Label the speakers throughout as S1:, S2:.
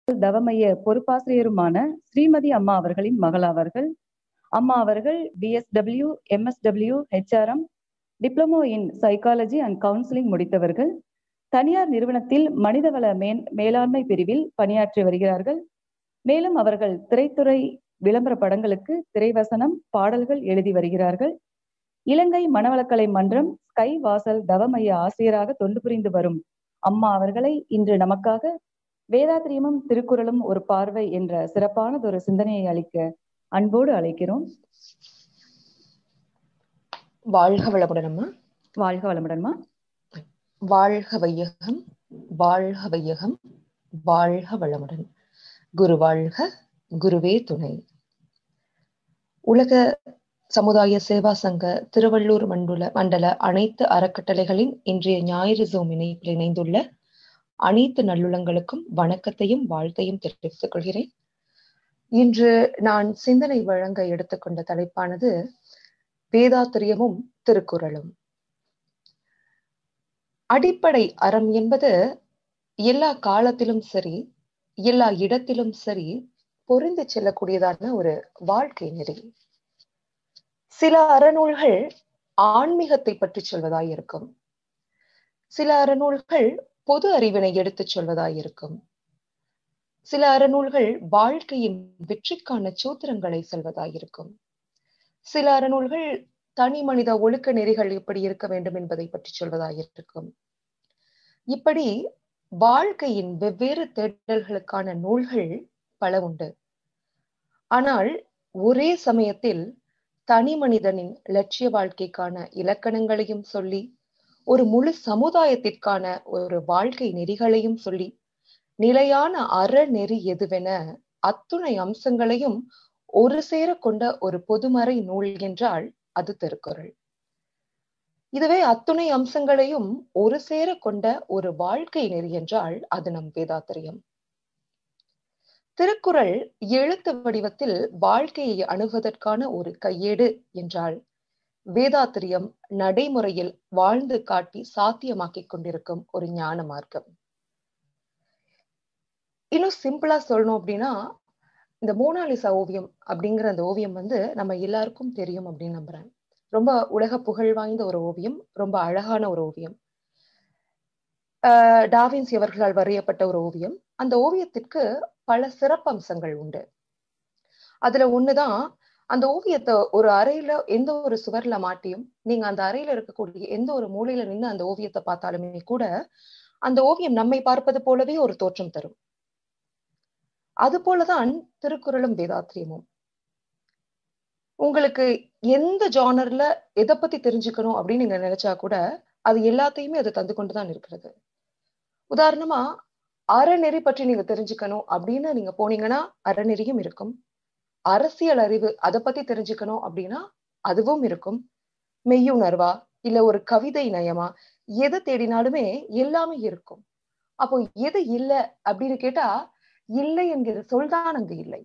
S1: தவமைய பொறுப்பாசிரியருமான ஸ்ரீமதி அம்மா அவர்களின் மகளாவார்கள் அம்மா அவர்கள் BSW MSW HRM diploma in psychology and counselling முடித்தவர்கள் தனியார் நிறுவனத்தில் மனிதவள மேன் மேலாண்மை பிரிவில் பணியாற்றி வருகிறார்கள் மேலும் அவர்கள் திரைத்துறை விளம்பர படங்களுக்கு திரைவசனம் பாடல்கள் எழுதி வருகிறார்கள் இலங்கை மனவளக்கலை மன்றம் ஸ்கை வாசல் தவமைய ஆசிரியராக தொண்டு புரிந்து வரும் அம்மா அவர்களை இன்று நமக்காக வேதாத்திரியமும் திருக்குறளும் ஒரு பார்வை என்ற சிறப்பானதொரு சிந்தனையை அளிக்க அன்போடு அழைக்கிறோம்
S2: வாழ்க வளமுடன் அம்மா
S1: வாழ்க வளமுடன்மா
S2: வாழ்க வையகம் வாழ்க வையகம் வாழ்க வளமுடன் குரு வாழ்க குருவே துணை உலக சமுதாய சேவா சங்க திருவள்ளூர் மண்டுல மண்டல அனைத்து அறக்கட்டளைகளின் இன்றைய ஞாயிறு ஜோம் இணைப்பில் இணைந்துள்ள அனைத்து நல்லுளங்களுக்கும் வணக்கத்தையும் வாழ்த்தையும் தெரிவித்துக் கொள்கிறேன் இன்று நான் சிந்தனை வழங்க எடுத்துக்கொண்ட தலைப்பானது வேதாத்திரியமும் திருக்குறளும் அடிப்படை அறம் என்பது எல்லா காலத்திலும் சரி எல்லா இடத்திலும் சரி பொருந்து செல்லக்கூடியதான ஒரு வாழ்க்கை நெறி சில அறநூல்கள் ஆன்மீகத்தை பற்றி சொல்வதாய் இருக்கும் சில அறநூல்கள் பொது அறிவினை எடுத்துச் சொல்வதாய் இருக்கும் சில அறநூல்கள் வாழ்க்கையின் வெற்றிக்கான சூத்திரங்களை சொல்வதாய் இருக்கும் சில அறநூல்கள் தனி மனித ஒழுக்க நெறிகள் எப்படி இருக்க வேண்டும் என்பதை பற்றி சொல்வதாய் இருக்கும் இப்படி வாழ்க்கையின் வெவ்வேறு தேடல்களுக்கான நூல்கள் பல உண்டு ஆனால் ஒரே சமயத்தில் தனி மனிதனின் லட்சிய வாழ்க்கைக்கான இலக்கணங்களையும் சொல்லி ஒரு முழு சமுதாயத்திற்கான ஒரு வாழ்க்கை நெறிகளையும் சொல்லி நிலையான அறநெறி எதுவென அத்துணை அம்சங்களையும் ஒரு சேர கொண்ட ஒரு பொதுமறை நூல் என்றால் அது திருக்குறள் இதுவே அத்துணை அம்சங்களையும் ஒரு சேர கொண்ட ஒரு வாழ்க்கை நெறி என்றால் அது நம் வேதாத்திரியம் திருக்குறள் எழுத்து வடிவத்தில் வாழ்க்கையை அணுகுவதற்கான ஒரு கையேடு என்றால் வேதாத்திரியம் நடைமுறையில் வாழ்ந்து காட்டி சாத்தியமாக்கிக் கொண்டிருக்கும் ஒரு ஞான மார்க்கம் இன்னும் சிம்பிளா சொல்லணும் அப்படின்னா இந்த மோனாலிசா ஓவியம் அப்படிங்கிற அந்த ஓவியம் வந்து நம்ம எல்லாருக்கும் தெரியும் அப்படின்னு நம்புறேன் ரொம்ப உலக புகழ் வாய்ந்த ஒரு ஓவியம் ரொம்ப அழகான ஒரு ஓவியம் டாவின்சி அவர்களால் வரையப்பட்ட ஒரு ஓவியம் அந்த ஓவியத்திற்கு பல சிறப்பம்சங்கள் உண்டு அதுல ஒண்ணுதான் அந்த ஓவியத்தை ஒரு அறையில எந்த ஒரு சுவர்ல மாட்டியும் நீங்க அந்த அறையில இருக்கக்கூடிய எந்த ஒரு மூலையில நின்று அந்த ஓவியத்தை பார்த்தாலுமே கூட அந்த ஓவியம் நம்மை பார்ப்பது போலவே ஒரு தோற்றம் தரும் அது போலதான் திருக்குறளும் வேதாத்திரியமும் உங்களுக்கு எந்த ஜானர்ல எதை பத்தி தெரிஞ்சுக்கணும் அப்படின்னு நீங்க நினைச்சா கூட அது எல்லாத்தையுமே அது தந்து கொண்டுதான் இருக்கிறது உதாரணமா அறநெறி பற்றி நீங்க தெரிஞ்சுக்கணும் அப்படின்னு நீங்க போனீங்கன்னா அறநெறியும் இருக்கும் அரசியல் அறிவு அதை பத்தி தெரிஞ்சுக்கணும் அப்படின்னா அதுவும் இருக்கும் மெய்யுணர்வா இல்ல ஒரு கவிதை நயமா எதை தேடினாலுமே எல்லாமே இருக்கும் அப்போ எது இல்லை அப்படின்னு கேட்டா இல்லை என்கிற சொல்தான் அங்கு இல்லை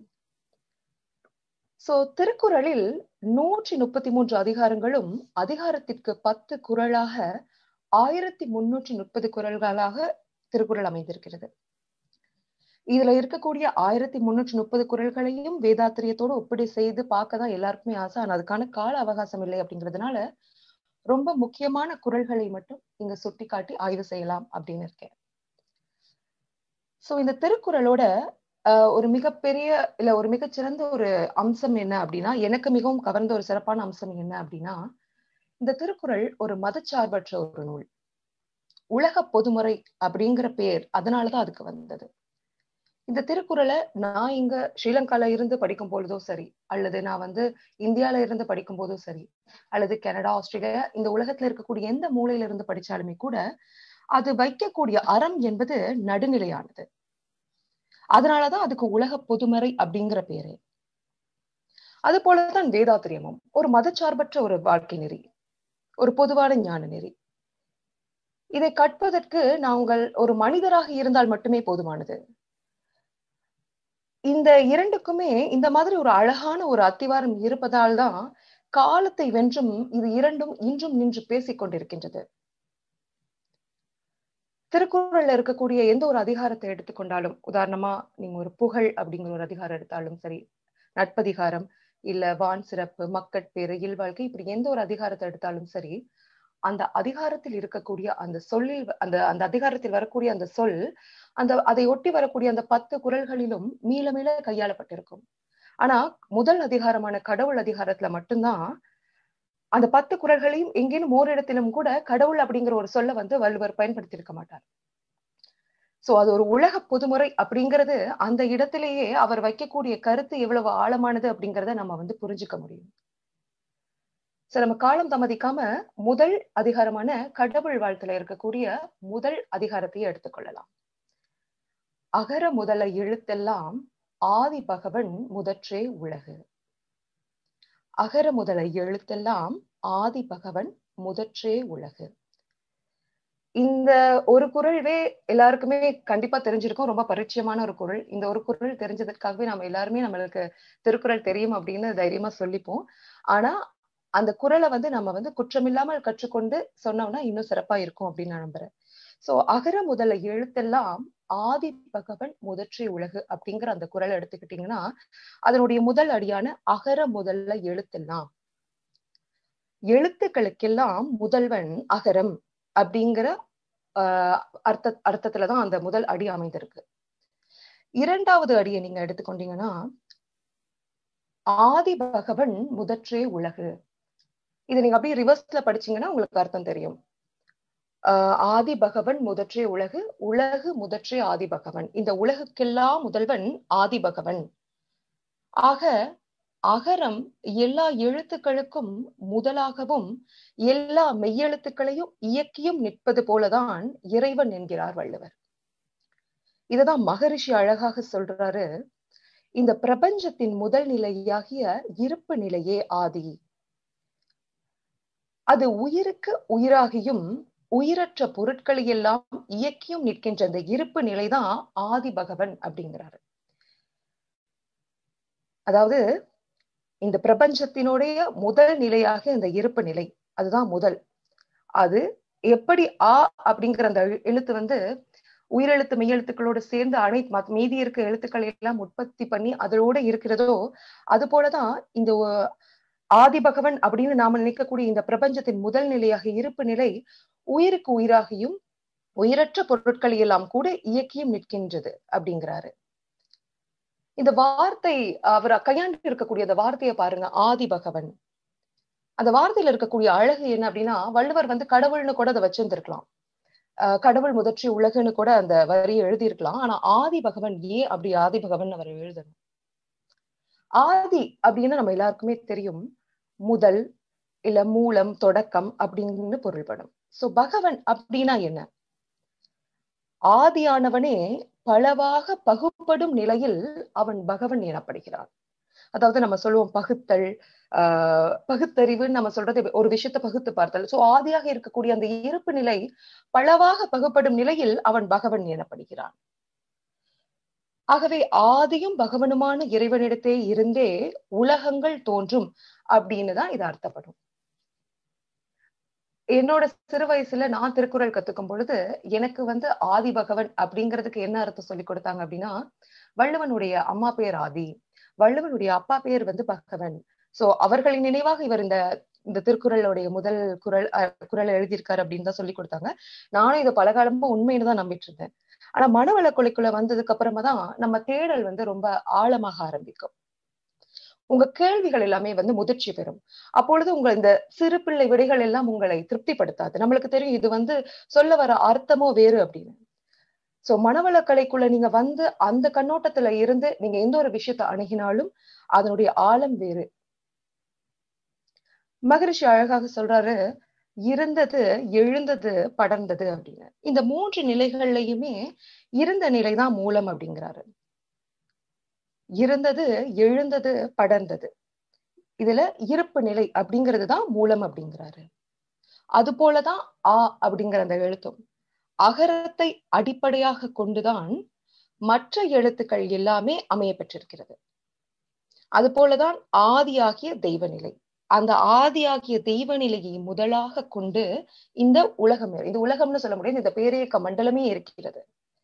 S2: சோ திருக்குறளில் நூற்றி முப்பத்தி மூன்று அதிகாரங்களும் அதிகாரத்திற்கு பத்து குரலாக ஆயிரத்தி முன்னூற்றி முப்பது குரல்களாக திருக்குறள் அமைந்திருக்கிறது இதுல இருக்கக்கூடிய ஆயிரத்தி முன்னூற்றி முப்பது குரல்களையும் வேதாத்திரியத்தோடு ஒப்பீடு செய்து பார்க்க தான் எல்லாருக்குமே ஆசை ஆனா அதுக்கான கால அவகாசம் இல்லை அப்படிங்கிறதுனால ரொம்ப முக்கியமான குரல்களை மட்டும் இங்க சுட்டி காட்டி ஆய்வு செய்யலாம் அப்படின்னு இருக்கேன் சோ இந்த திருக்குறளோட ஒரு மிகப்பெரிய இல்ல ஒரு மிகச்சிறந்த ஒரு அம்சம் என்ன அப்படின்னா எனக்கு மிகவும் கவர்ந்த ஒரு சிறப்பான அம்சம் என்ன அப்படின்னா இந்த திருக்குறள் ஒரு மதச்சார்பற்ற ஒரு நூல் உலக பொதுமுறை அப்படிங்கிற பேர் அதனாலதான் அதுக்கு வந்தது இந்த திருக்குறளை நான் இங்க ஸ்ரீலங்கால இருந்து படிக்கும் பொழுதோ சரி அல்லது நான் வந்து இந்தியால இருந்து படிக்கும் போதோ சரி அல்லது கனடா ஆஸ்திரேலியா இந்த உலகத்துல இருக்கக்கூடிய எந்த மூலையில இருந்து படிச்சாலுமே கூட அது வைக்கக்கூடிய அறம் என்பது நடுநிலையானது அதனாலதான் அதுக்கு உலக பொதுமறை அப்படிங்கிற பேரு அது போலதான் வேதாத்திரியமும் ஒரு மதச்சார்பற்ற ஒரு வாழ்க்கை நெறி ஒரு பொதுவான ஞான நெறி இதை கற்பதற்கு நாங்கள் ஒரு மனிதராக இருந்தால் மட்டுமே போதுமானது இந்த இரண்டுக்குமே இந்த மாதிரி ஒரு அழகான ஒரு அத்திவாரம் இருப்பதால் தான் காலத்தை வென்றும் இது இரண்டும் இன்றும் நின்று பேசிக் கொண்டிருக்கின்றது திருக்குறள்ல இருக்கக்கூடிய எந்த ஒரு அதிகாரத்தை எடுத்துக்கொண்டாலும் உதாரணமா நீங்க ஒரு புகழ் அப்படிங்கிற ஒரு அதிகாரம் எடுத்தாலும் சரி நட்பதிகாரம் இல்ல வான் சிறப்பு மக்கட்பேறு இல்வாழ்க்கை இப்படி எந்த ஒரு அதிகாரத்தை எடுத்தாலும் சரி அந்த அதிகாரத்தில் இருக்கக்கூடிய அந்த சொல்லில் அந்த அந்த அதிகாரத்தில் வரக்கூடிய அந்த சொல் அந்த அதை ஒட்டி வரக்கூடிய அந்த பத்து குரல்களிலும் மீள மீள கையாளப்பட்டிருக்கும் ஆனா முதல் அதிகாரமான கடவுள் அதிகாரத்துல மட்டும்தான் அந்த பத்து குரல்களையும் எங்கேயும் ஓரிடத்திலும் கூட கடவுள் அப்படிங்கிற ஒரு சொல்ல வந்து வள்ளுவர் பயன்படுத்தியிருக்க மாட்டார் சோ அது ஒரு உலக பொதுமுறை அப்படிங்கிறது அந்த இடத்திலேயே அவர் வைக்கக்கூடிய கருத்து எவ்வளவு ஆழமானது அப்படிங்கிறத நம்ம வந்து புரிஞ்சுக்க முடியும் சோ நம்ம காலம் தாமதிக்காம முதல் அதிகாரமான கடவுள் வாழ்த்துல இருக்கக்கூடிய முதல் அதிகாரத்தையே எடுத்துக்கொள்ளலாம் அகர முதல எழுத்தெல்லாம் ஆதி பகவன் முதற்றே உலகு அகர முதல எழுத்தெல்லாம் ஆதி பகவன் முதற்றே உலகு இந்த ஒரு குரல்வே எல்லாருக்குமே கண்டிப்பா தெரிஞ்சிருக்கும் ரொம்ப பரிச்சயமான ஒரு குரல் இந்த ஒரு குரல் தெரிஞ்சதுக்காகவே நம்ம எல்லாருமே நம்மளுக்கு திருக்குறள் தெரியும் அப்படின்னு தைரியமா சொல்லிப்போம் ஆனா அந்த குரலை வந்து நம்ம வந்து குற்றமில்லாமல் கற்றுக்கொண்டு சொன்னோம்னா இன்னும் சிறப்பா இருக்கும் அப்படின்னு நான் நம்புறேன் சோ அகர முதல எழுத்தெல்லாம் ஆதி பகவன் முதற்றே உலகு அப்படிங்கிற அந்த குரலை எடுத்துக்கிட்டீங்கன்னா அதனுடைய முதல் அடியான அகர முதல்ல எழுத்தெல்லாம் எழுத்துக்களுக்கெல்லாம் முதல்வன் அகரம் அப்படிங்கிற ஆஹ் அர்த்த அர்த்தத்துலதான் அந்த முதல் அடி அமைந்திருக்கு இரண்டாவது அடியை நீங்க எடுத்துக்கொண்டீங்கன்னா ஆதி பகவன் முதற்றே உலகு இது நீங்க அப்படியே ரிவர்ஸ்ல படிச்சீங்கன்னா உங்களுக்கு அர்த்தம் தெரியும் ஆஹ் ஆதி பகவன் முதற்றே உலகு உலகு முதற்றே ஆதி பகவன் இந்த உலகுக்கெல்லாம் முதல்வன் ஆதி பகவன் ஆக அகரம் எல்லா எழுத்துக்களுக்கும் முதலாகவும் எல்லா மெய்யெழுத்துக்களையும் இயக்கியும் நிற்பது போலதான் இறைவன் என்கிறார் வள்ளுவர் இததான் மகரிஷி அழகாக சொல்றாரு இந்த பிரபஞ்சத்தின் முதல் நிலையாகிய இருப்பு நிலையே ஆதி அது உயிருக்கு உயிராகியும் உயிரற்ற பொருட்களை எல்லாம் இயக்கியும் நிற்கின்ற அந்த இருப்பு நிலைதான் ஆதி பகவன் அப்படிங்கிறாரு அதாவது இந்த பிரபஞ்சத்தினுடைய முதல் நிலையாக இந்த இருப்பு நிலை அதுதான் முதல் அது எப்படி ஆ அப்படிங்கிற அந்த எழுத்து வந்து உயிரெழுத்து மெய்யெழுத்துக்களோடு சேர்ந்து அனைத்து மீதி இருக்க எழுத்துக்களை எல்லாம் உற்பத்தி பண்ணி அதோட இருக்கிறதோ அது போலதான் இந்த ஆதி பகவன் அப்படின்னு நாம நினைக்கக்கூடிய இந்த பிரபஞ்சத்தின் முதல் நிலையாக இருப்பு நிலை உயிருக்கு உயிராகியும் உயிரற்ற பொருட்களை எல்லாம் கூட இயக்கியும் நிற்கின்றது அப்படிங்கிறாரு இந்த வார்த்தை அவர் கையாண்டு இருக்கக்கூடிய அந்த வார்த்தையை பாருங்க ஆதி பகவன் அந்த வார்த்தையில இருக்கக்கூடிய அழகு என்ன அப்படின்னா வள்ளுவர் வந்து கடவுள்னு கூட அதை வச்சிருந்திருக்கலாம் அஹ் கடவுள் முதற்றி உலகுன்னு கூட அந்த வரியை எழுதியிருக்கலாம் ஆனா ஆதி பகவன் ஏன் அப்படி ஆதி பகவன் அவர் எழுதணும் ஆதி அப்படின்னு நம்ம எல்லாருக்குமே தெரியும் முதல் இல்ல மூலம் தொடக்கம் அப்படின்னு பொருள்படும் சோ பகவன் அப்படின்னா என்ன ஆதியானவனே பலவாக பகுப்படும் நிலையில் அவன் பகவன் எனப்படுகிறான் அதாவது நம்ம சொல்லுவோம் பகுத்தல் ஆஹ் பகுத்தறிவுன்னு நம்ம சொல்றது ஒரு விஷயத்த பகுத்து பார்த்தல் சோ ஆதியாக இருக்கக்கூடிய அந்த இருப்பு நிலை பலவாக பகுப்படும் நிலையில் அவன் பகவன் எனப்படுகிறான் ஆகவே ஆதியும் பகவனுமான இறைவனிடத்தே இருந்தே உலகங்கள் தோன்றும் அப்படின்னு தான் இது அர்த்தப்படும் என்னோட சிறு வயசுல நான் திருக்குறள் கத்துக்கும் பொழுது எனக்கு வந்து ஆதி பகவன் அப்படிங்கிறதுக்கு என்ன அர்த்தம் சொல்லி கொடுத்தாங்க அப்படின்னா வள்ளுவனுடைய அம்மா பேர் ஆதி வள்ளுவனுடைய அப்பா பேர் வந்து பகவன் சோ அவர்களின் நினைவாக இவர் இந்த இந்த திருக்குறளுடைய முதல் குரல் குரல் எழுதியிருக்காரு அப்படின்னு தான் சொல்லி கொடுத்தாங்க நானும் இதை பல காலமா உண்மைன்னு தான் நம்பிட்டு இருந்தேன் ஆனா மனவள கொலைக்குள்ள வந்ததுக்கு அப்புறமா தான் நம்ம தேடல் வந்து ரொம்ப ஆழமாக ஆரம்பிக்கும் உங்க கேள்விகள் எல்லாமே வந்து முதிர்ச்சி பெறும் அப்பொழுது உங்க இந்த சிறு பிள்ளை விடைகள் எல்லாம் உங்களை திருப்திப்படுத்தாது நம்மளுக்கு தெரியும் இது வந்து சொல்ல வர அர்த்தமோ வேறு அப்படின்னு சோ மனவளக்கலைக்குள்ள நீங்க வந்து அந்த கண்ணோட்டத்துல இருந்து நீங்க எந்த ஒரு விஷயத்த அணுகினாலும் அதனுடைய ஆழம் வேறு மகரிஷி அழகாக சொல்றாரு இருந்தது எழுந்தது படர்ந்தது அப்படின்னு இந்த மூன்று நிலைகள்லயுமே இருந்த நிலைதான் மூலம் அப்படிங்கிறாரு இருந்தது எழுந்தது படர்ந்தது இதுல இருப்பு நிலை அப்படிங்கிறது தான் மூலம் அப்படிங்கிறாரு அது போலதான் ஆ அப்படிங்கிற அந்த எழுத்தும் அகரத்தை அடிப்படையாக கொண்டுதான் மற்ற எழுத்துக்கள் எல்லாமே அமைய பெற்றிருக்கிறது அது போலதான் ஆதியாகிய தெய்வ நிலை அந்த ஆதியாகிய தெய்வ நிலையை முதலாக கொண்டு இந்த உலகம் இது உலகம்னு சொல்ல முடியாது இந்த பேரியக்க மண்டலமே இருக்கிறது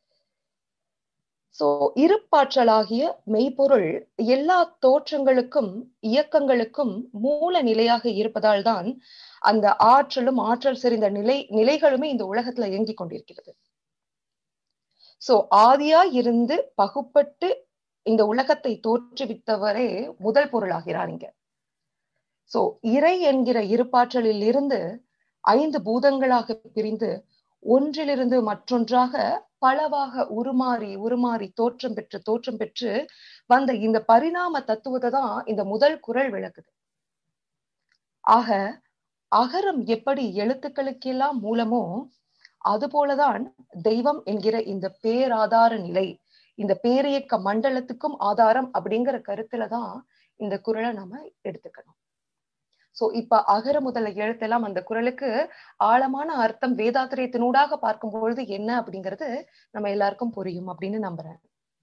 S2: சோ இருப்பாற்றலாகிய மெய்ப்பொருள் எல்லா தோற்றங்களுக்கும் இயக்கங்களுக்கும் மூல நிலையாக இருப்பதால் தான் அந்த ஆற்றலும் ஆற்றல் செறிந்த நிலை நிலைகளுமே இந்த உலகத்துல இயங்கிக் கொண்டிருக்கிறது சோ ஆதியா இருந்து பகுப்பட்டு இந்த உலகத்தை தோற்றுவித்தவரே முதல் பொருளாகிறார் இங்க சோ இறை என்கிற இருப்பாற்றலில் இருந்து ஐந்து பூதங்களாக பிரிந்து ஒன்றிலிருந்து மற்றொன்றாக பலவாக உருமாறி உருமாறி தோற்றம் பெற்று தோற்றம் பெற்று வந்த இந்த பரிணாம தத்துவத்தை தான் இந்த முதல் குரல் விளக்குது ஆக அகரம் எப்படி எழுத்துக்களுக்கெல்லாம் மூலமோ அதுபோலதான் தெய்வம் என்கிற இந்த பேராதார நிலை இந்த பேரியக்க மண்டலத்துக்கும் ஆதாரம் அப்படிங்கிற கருத்துலதான் இந்த குரலை நாம எடுத்துக்கணும் சோ இப்ப அகர முதல எழுத்தெல்லாம் அந்த குரலுக்கு ஆழமான அர்த்தம் வேதாத்திரியத்தினூடாக பார்க்கும் பொழுது என்ன அப்படிங்கிறது நம்ம எல்லாருக்கும் புரியும் அப்படின்னு நம்புறேன்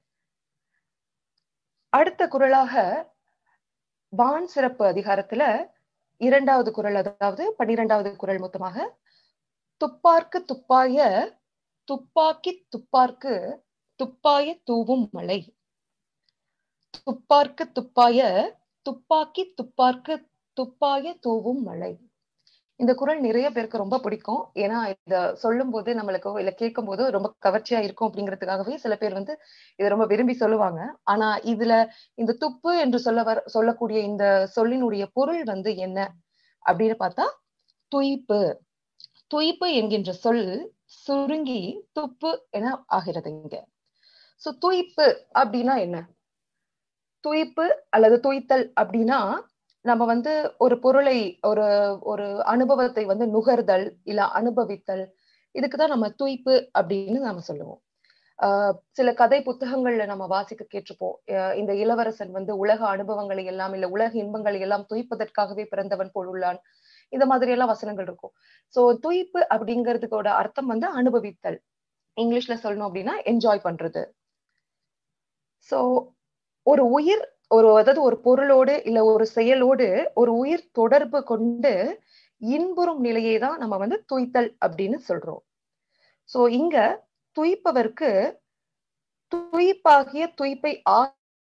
S2: அடுத்த குரலாக வான் சிறப்பு அதிகாரத்துல இரண்டாவது குரல் அதாவது பன்னிரெண்டாவது குரல் மொத்தமாக துப்பார்க்கு துப்பாய துப்பாக்கி துப்பார்க்கு துப்பாய தூவும் மலை துப்பார்க்கு துப்பாய துப்பாக்கி துப்பார்க்கு துப்பாய தூவும் மழை இந்த குரல் நிறைய பேருக்கு ரொம்ப பிடிக்கும் ஏன்னா இத சொல்லும் போது நம்மளுக்கு இல்ல கேட்கும் போது ரொம்ப கவர்ச்சியா இருக்கும் அப்படிங்கிறதுக்காகவே சில பேர் வந்து இதை ரொம்ப விரும்பி சொல்லுவாங்க ஆனா இதுல இந்த துப்பு என்று சொல்ல வர சொல்லக்கூடிய இந்த சொல்லினுடைய பொருள் வந்து என்ன அப்படின்னு பார்த்தா துய்ப்பு துய்ப்பு என்கின்ற சொல் சுருங்கி துப்பு என ஆகிறது இங்க சோ துய்ப்பு அப்படின்னா என்ன துய்ப்பு அல்லது துய்த்தல் அப்படின்னா நம்ம வந்து ஒரு பொருளை ஒரு ஒரு அனுபவத்தை வந்து நுகர்தல் இல்ல அனுபவித்தல் இதுக்குதான் நம்ம துய்ப்பு அப்படின்னு நாம சொல்லுவோம் ஆஹ் சில கதை புத்தகங்கள்ல நம்ம வாசிக்க கேட்டிருப்போம் இந்த இளவரசன் வந்து உலக அனுபவங்களை எல்லாம் இல்ல உலக இன்பங்களை எல்லாம் துய்ப்பதற்காகவே பிறந்தவன் போல் உள்ளான் இந்த மாதிரி எல்லாம் வசனங்கள் இருக்கும் சோ துய்ப்பு அப்படிங்கிறதுக்கோட அர்த்தம் வந்து அனுபவித்தல் இங்கிலீஷ்ல சொல்லணும் அப்படின்னா என்ஜாய் பண்றது சோ ஒரு உயிர் ஒரு அதாவது ஒரு பொருளோடு இல்ல ஒரு செயலோடு ஒரு உயிர் தொடர்பு கொண்டு இன்புறும் நிலையை தான் நம்ம வந்து துய்த்தல் அப்படின்னு சொல்றோம் சோ இங்க துய்ப்பவர்க்கு துய்ப்பாகிய துய்ப்பை ஆ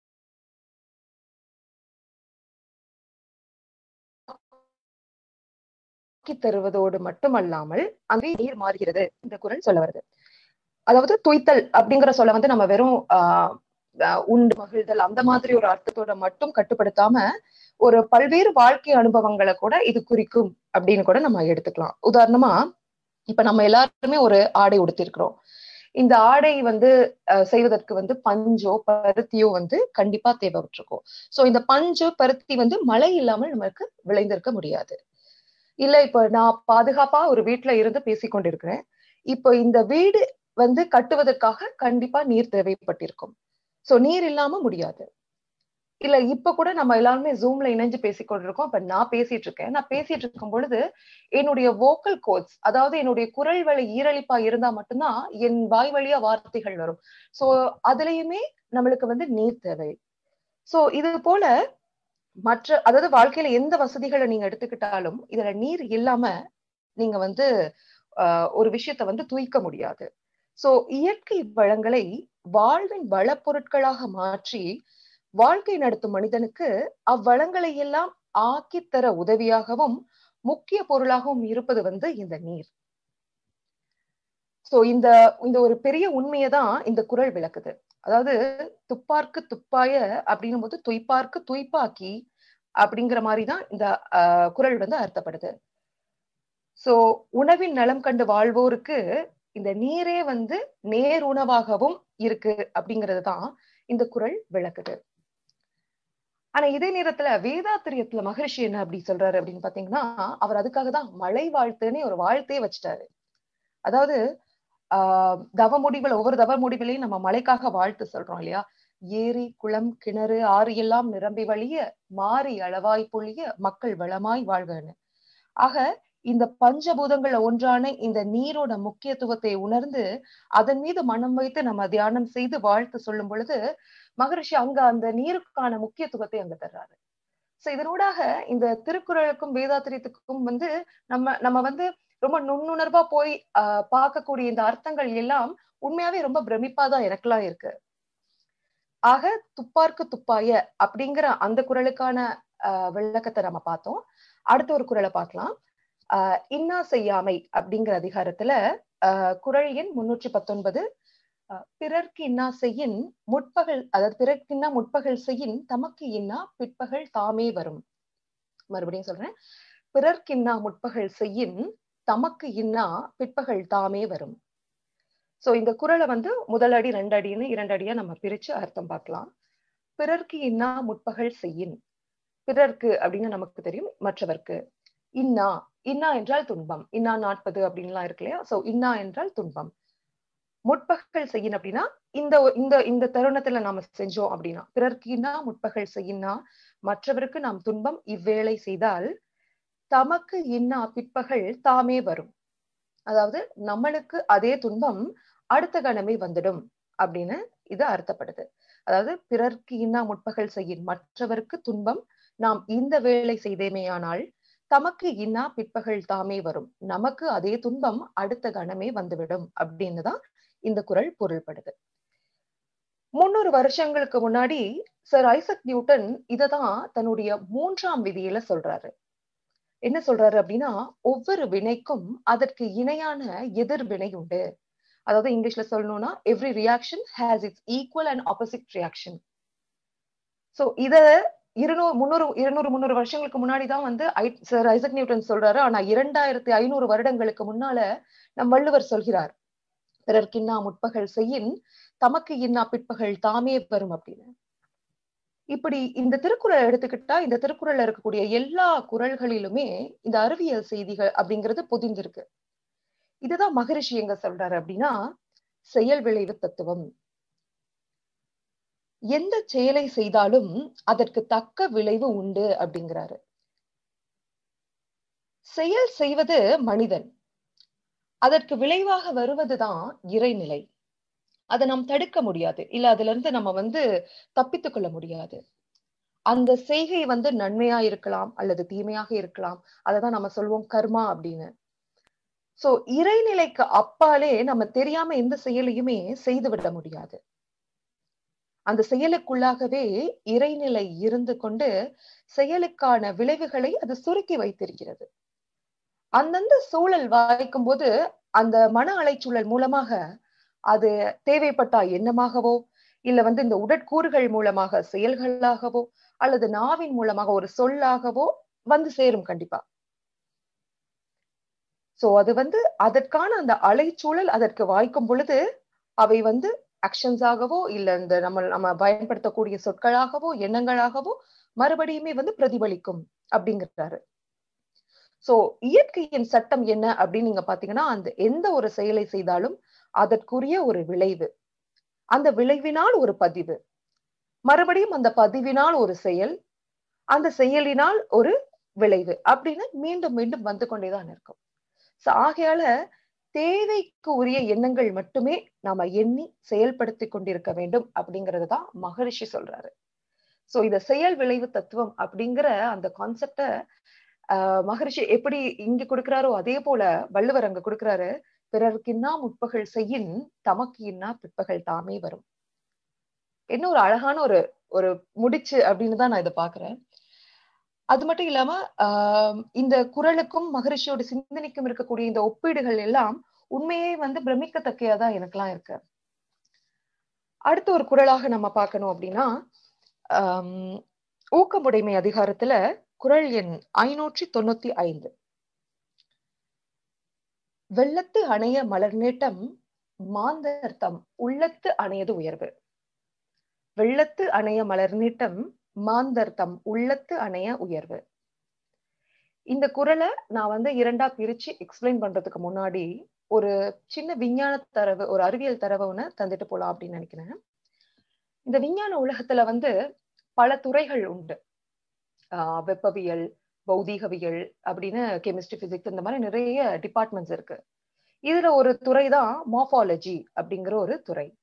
S2: தருவதோடு மட்டுமல்லாமல் அங்கே நீர் மாறுகிறது இந்த குரல் சொல்ல வருது அதாவது துய்த்தல் அப்படிங்கிற சொல்ல வந்து நம்ம வெறும் ஆஹ் உண்டு மகிழ்தல் அந்த மாதிரி ஒரு அர்த்தத்தோட மட்டும் கட்டுப்படுத்தாம ஒரு பல்வேறு வாழ்க்கை அனுபவங்களை கூட இது குறிக்கும் அப்படின்னு கூட நம்ம எடுத்துக்கலாம் உதாரணமா இப்ப நம்ம எல்லாருமே ஒரு ஆடை உடுத்திருக்கிறோம் இந்த ஆடை வந்து செய்வதற்கு வந்து பஞ்சோ பருத்தியோ வந்து கண்டிப்பா தேவைப்பட்டிருக்கும் சோ இந்த பஞ்சு பருத்தி வந்து மழை இல்லாமல் நமக்கு விளைந்திருக்க முடியாது இல்ல இப்ப நான் பாதுகாப்பா ஒரு வீட்டுல இருந்து பேசிக்கொண்டிருக்கிறேன் இப்போ இந்த வீடு வந்து கட்டுவதற்காக கண்டிப்பா நீர் தேவைப்பட்டிருக்கும் சோ நீர் இல்லாம முடியாது இல்ல இப்ப கூட நம்ம எல்லாருமே ஜூம்ல இணைஞ்சு பேசிக்கொண்டிருக்கோம் இப்ப நான் பேசிட்டு இருக்கேன் நான் பேசிட்டு இருக்கும் பொழுது என்னுடைய வோக்கல் கோட்ஸ் அதாவது என்னுடைய குரல் வழி ஈரழிப்பா இருந்தா மட்டும்தான் என் வாய் வழியா வார்த்தைகள் வரும் சோ அதுலயுமே நம்மளுக்கு வந்து நீர் தேவை சோ இது போல மற்ற அதாவது வாழ்க்கையில எந்த வசதிகளை நீங்க எடுத்துக்கிட்டாலும் இதுல நீர் இல்லாம நீங்க வந்து ஆஹ் ஒரு விஷயத்த வந்து தூய்க்க முடியாது சோ இயற்கை வளங்களை வாழ்வின் வளப்பொருட்களாக மாற்றி வாழ்க்கை நடத்தும் மனிதனுக்கு அவ்வளங்களை எல்லாம் ஆக்கித்தர உதவியாகவும் முக்கிய பொருளாகவும் இருப்பது வந்து இந்த நீர் சோ இந்த இந்த ஒரு பெரிய உண்மையை தான் இந்த குரல் விளக்குது அதாவது துப்பார்க்கு துப்பாய அப்படின்னும் போது துய்ப்பார்க்கு துய்ப்பாக்கி அப்படிங்கிற மாதிரிதான் இந்த ஆஹ் குரல் வந்து அர்த்தப்படுது சோ உணவின் நலம் கண்டு வாழ்வோருக்கு இந்த நீரே வந்து நேர் உணவாகவும் இருக்கு அப்படிங்கிறது தான் இந்த குரல் விளக்குது ஆனா இதே நேரத்துல வேதாத்திரியத்துல மகரிஷி என்ன அப்படி சொல்றாரு அப்படின்னு பாத்தீங்கன்னா அவர் அதுக்காக தான் மழை வாழ்த்துன்னு ஒரு வாழ்த்தையே வச்சுட்டாரு அதாவது ஆஹ் தவ முடிவுல ஒவ்வொரு தவ முடிவிலையும் நம்ம மழைக்காக வாழ்த்து சொல்றோம் இல்லையா ஏரி குளம் கிணறு ஆறு எல்லாம் நிரம்பி வழிய மாறி அளவாய் பொழிய மக்கள் வளமாய் வாழ்கன்னு ஆக இந்த பஞ்சபூதங்கள்ல ஒன்றான இந்த நீரோட முக்கியத்துவத்தை உணர்ந்து அதன் மீது மனம் வைத்து நம்ம தியானம் செய்து வாழ்த்து சொல்லும் பொழுது மகரிஷி அங்க அந்த நீருக்கான முக்கியத்துவத்தை அங்க தர்றாரு சோ இதனூடாக இந்த திருக்குறளுக்கும் வேதாத்திரியத்துக்கும் வந்து நம்ம நம்ம வந்து ரொம்ப நுண்ணுணர்வா போய் ஆஹ் பார்க்கக்கூடிய இந்த அர்த்தங்கள் எல்லாம் உண்மையாவே ரொம்ப பிரமிப்பாதான் எனக்கெல்லாம் இருக்கு ஆக துப்பார்க்கு துப்பாய அப்படிங்கிற அந்த குரலுக்கான ஆஹ் விளக்கத்தை நம்ம பார்த்தோம் அடுத்த ஒரு குரலை பார்க்கலாம் ஆஹ் இன்னா செய்யாமை அப்படிங்கிற அதிகாரத்துல ஆஹ் குரல் எண் முன்னூற்றி பத்தொன்பது பிறர்க்கு இன்னா செய்யின் முற்பகல் அதாவது பிறர்க்கு இன்னா முற்பகல் செய்யின் தமக்கு இன்னா பிற்பகல் தாமே வரும் மறுபடியும் சொல்றேன் பிறர்க்கின்னா முற்பகல் செய்யின் தமக்கு இன்னா பிற்பகல் தாமே வரும் சோ இந்த குரலை வந்து முதல் அடி ரெண்டு அடின்னு இரண்டு அடியா நம்ம பிரிச்சு அர்த்தம் பார்க்கலாம் பிறர்க்கு இன்னா முற்பகல் செய்யின் பிறர்க்கு அப்படின்னு நமக்கு தெரியும் மற்றவர்க்கு இன்னா இன்னா என்றால் துன்பம் இன்னா நாற்பது அப்படின்லாம் இருக்கு இல்லையா சோ இன்னா என்றால் துன்பம் முற்பகல் செய்யின் அப்படின்னா இந்த இந்த இந்த தருணத்துல நாம செஞ்சோம் அப்படின்னா பிறர்க்கு இன்னா முற்பகல் செய்யின்னா மற்றவருக்கு நாம் துன்பம் இவ்வேளை செய்தால் தமக்கு இன்னா பிற்பகல் தாமே வரும் அதாவது நம்மளுக்கு அதே துன்பம் அடுத்த கணமே வந்துடும் அப்படின்னு இது அர்த்தப்படுது அதாவது பிறர்க்கு இன்னா முற்பகல் செய்யின் மற்றவருக்கு துன்பம் நாம் இந்த வேலை செய்தேமேயானால் தமக்கு இன்னா பிற்பகல் தாமே வரும் நமக்கு அதே துன்பம் அடுத்த கணமே வந்துவிடும் அப்படின்னு தான் இந்த குரல் பொருள்படுது முன்னூறு வருஷங்களுக்கு முன்னாடி சர் ஐசக் நியூட்டன் இததான் தன்னுடைய மூன்றாம் விதியில சொல்றாரு என்ன சொல்றாரு அப்படின்னா ஒவ்வொரு வினைக்கும் அதற்கு இணையான எதிர்வினை உண்டு அதாவது இங்கிலீஷ்ல சொல்லணும்னா every reaction has its equal and opposite reaction so இத இருநூறு முன்னூறு இருநூறு முந்நூறு வருஷங்களுக்கு முன்னாடிதான் வந்து சார் ஐசக் நியூட்டன் சொல்றாரு ஆனா இரண்டாயிரத்தி ஐநூறு வருடங்களுக்கு முன்னால நம் வள்ளுவர் சொல்கிறார் பிறர்க்கின்னா முற்பகல் செய்யின் தமக்கு இன்னா பிற்பகல் தாமே வரும் அப்படின்னு இப்படி இந்த திருக்குறள் எடுத்துக்கிட்டா இந்த திருக்குறள்ல இருக்கக்கூடிய எல்லா குரல்களிலுமே இந்த அறிவியல் செய்திகள் அப்படிங்கிறது பொதிந்திருக்கு இதுதான் மகரிஷி எங்க சொல்றாரு அப்படின்னா செயல் விளைவு தத்துவம் எந்த செயலை செய்தாலும் அதற்கு தக்க விளைவு உண்டு அப்படிங்கிறாரு செயல் செய்வது மனிதன் அதற்கு விளைவாக வருவதுதான் இறைநிலை அதை நாம் தடுக்க முடியாது இல்ல அதுல இருந்து நம்ம வந்து தப்பித்துக் கொள்ள முடியாது அந்த செய்கை வந்து நன்மையா இருக்கலாம் அல்லது தீமையாக இருக்கலாம் அததான் நம்ம சொல்வோம் கர்மா அப்படின்னு சோ இறைநிலைக்கு அப்பாலே நம்ம தெரியாம எந்த செயலையுமே செய்து விட முடியாது அந்த செயலுக்குள்ளாகவே இறைநிலை இருந்து கொண்டு செயலுக்கான விளைவுகளை அது சுருக்கி வைத்திருக்கிறது அந்தந்த சூழல் வாய்க்கும் போது அந்த மன அலைச்சூழல் மூலமாக அது தேவைப்பட்டா எண்ணமாகவோ இல்ல வந்து இந்த உடற்கூறுகள் மூலமாக செயல்களாகவோ அல்லது நாவின் மூலமாக ஒரு சொல்லாகவோ வந்து சேரும் கண்டிப்பா சோ அது வந்து அதற்கான அந்த அலைச்சூழல் அதற்கு வாய்க்கும் பொழுது அவை வந்து ஆக்ஷன்ஸாகவோ இல்ல இந்த நம்ம நம்ம பயன்படுத்தக்கூடிய சொற்களாகவோ எண்ணங்களாகவோ மறுபடியுமே வந்து பிரதிபலிக்கும் அப்படிங்கிறாரு சோ இயற்கையின் சட்டம் என்ன அப்படின்னு நீங்க பாத்தீங்கன்னா அந்த எந்த ஒரு செயலை செய்தாலும் அதற்குரிய ஒரு விளைவு அந்த விளைவினால் ஒரு பதிவு மறுபடியும் அந்த பதிவினால் ஒரு செயல் அந்த செயலினால் ஒரு விளைவு அப்படின்னு மீண்டும் மீண்டும் வந்து கொண்டேதான் இருக்கும் சோ ஆகையால தேவைக்கு உரிய எண்ணங்கள் மட்டுமே நாம எண்ணி செயல்படுத்தி கொண்டிருக்க வேண்டும் அப்படிங்கறது தான் மகரிஷி சொல்றாரு சோ இத செயல் விளைவு தத்துவம் அப்படிங்கிற அந்த கான்செப்ட ஆஹ் மகரிஷி எப்படி இங்க கொடுக்கிறாரோ அதே போல வள்ளுவர் அங்க கொடுக்கிறாரு பிறருக்கின்னா முற்பகல் செய்யின் தமக்கு இன்னா பிற்பகல் தாமே வரும் என்ன ஒரு அழகான ஒரு ஒரு முடிச்சு அப்படின்னு தான் நான் இதை பாக்குறேன் அது மட்டும் இல்லாம ஆஹ் இந்த குரலுக்கும் மகரிஷியோட சிந்தனைக்கும் இருக்கக்கூடிய இந்த ஒப்பீடுகள் எல்லாம் உண்மையே வந்து பிரமிக்கத்தக்கையாதான் எனக்கெல்லாம் இருக்கு அடுத்த ஒரு குரலாக நம்ம பார்க்கணும் அப்படின்னா ஆஹ் ஊக்கமுடைமை அதிகாரத்துல குரல் எண் ஐநூற்றி தொண்ணூத்தி ஐந்து வெள்ளத்து அணைய மலர் நீட்டம் மாந்தர்த்தம் உள்ளத்து அணையது உயர்வு வெள்ளத்து அணைய மலர் நீட்டம் மாந்தர்த்தம் உள்ளத்து அணைய உயர்வு இந்த குரலை நான் வந்து இரண்டா பிரிச்சு எக்ஸ்பிளைன் பண்றதுக்கு முன்னாடி ஒரு சின்ன விஞ்ஞான தரவு ஒரு அறிவியல் தரவு ஒண்ணு தந்துட்டு போலாம் அப்படின்னு நினைக்கிறேன் இந்த விஞ்ஞான உலகத்துல வந்து பல துறைகள் உண்டு ஆஹ் வெப்பவியல் பௌதீகவியல் அப்படின்னு கெமிஸ்ட்ரி பிசிக்ஸ் இந்த மாதிரி நிறைய டிபார்ட்மெண்ட்ஸ் இருக்கு இதுல ஒரு துறை தான் மார்பாலஜி அப்படிங்கிற ஒரு துறை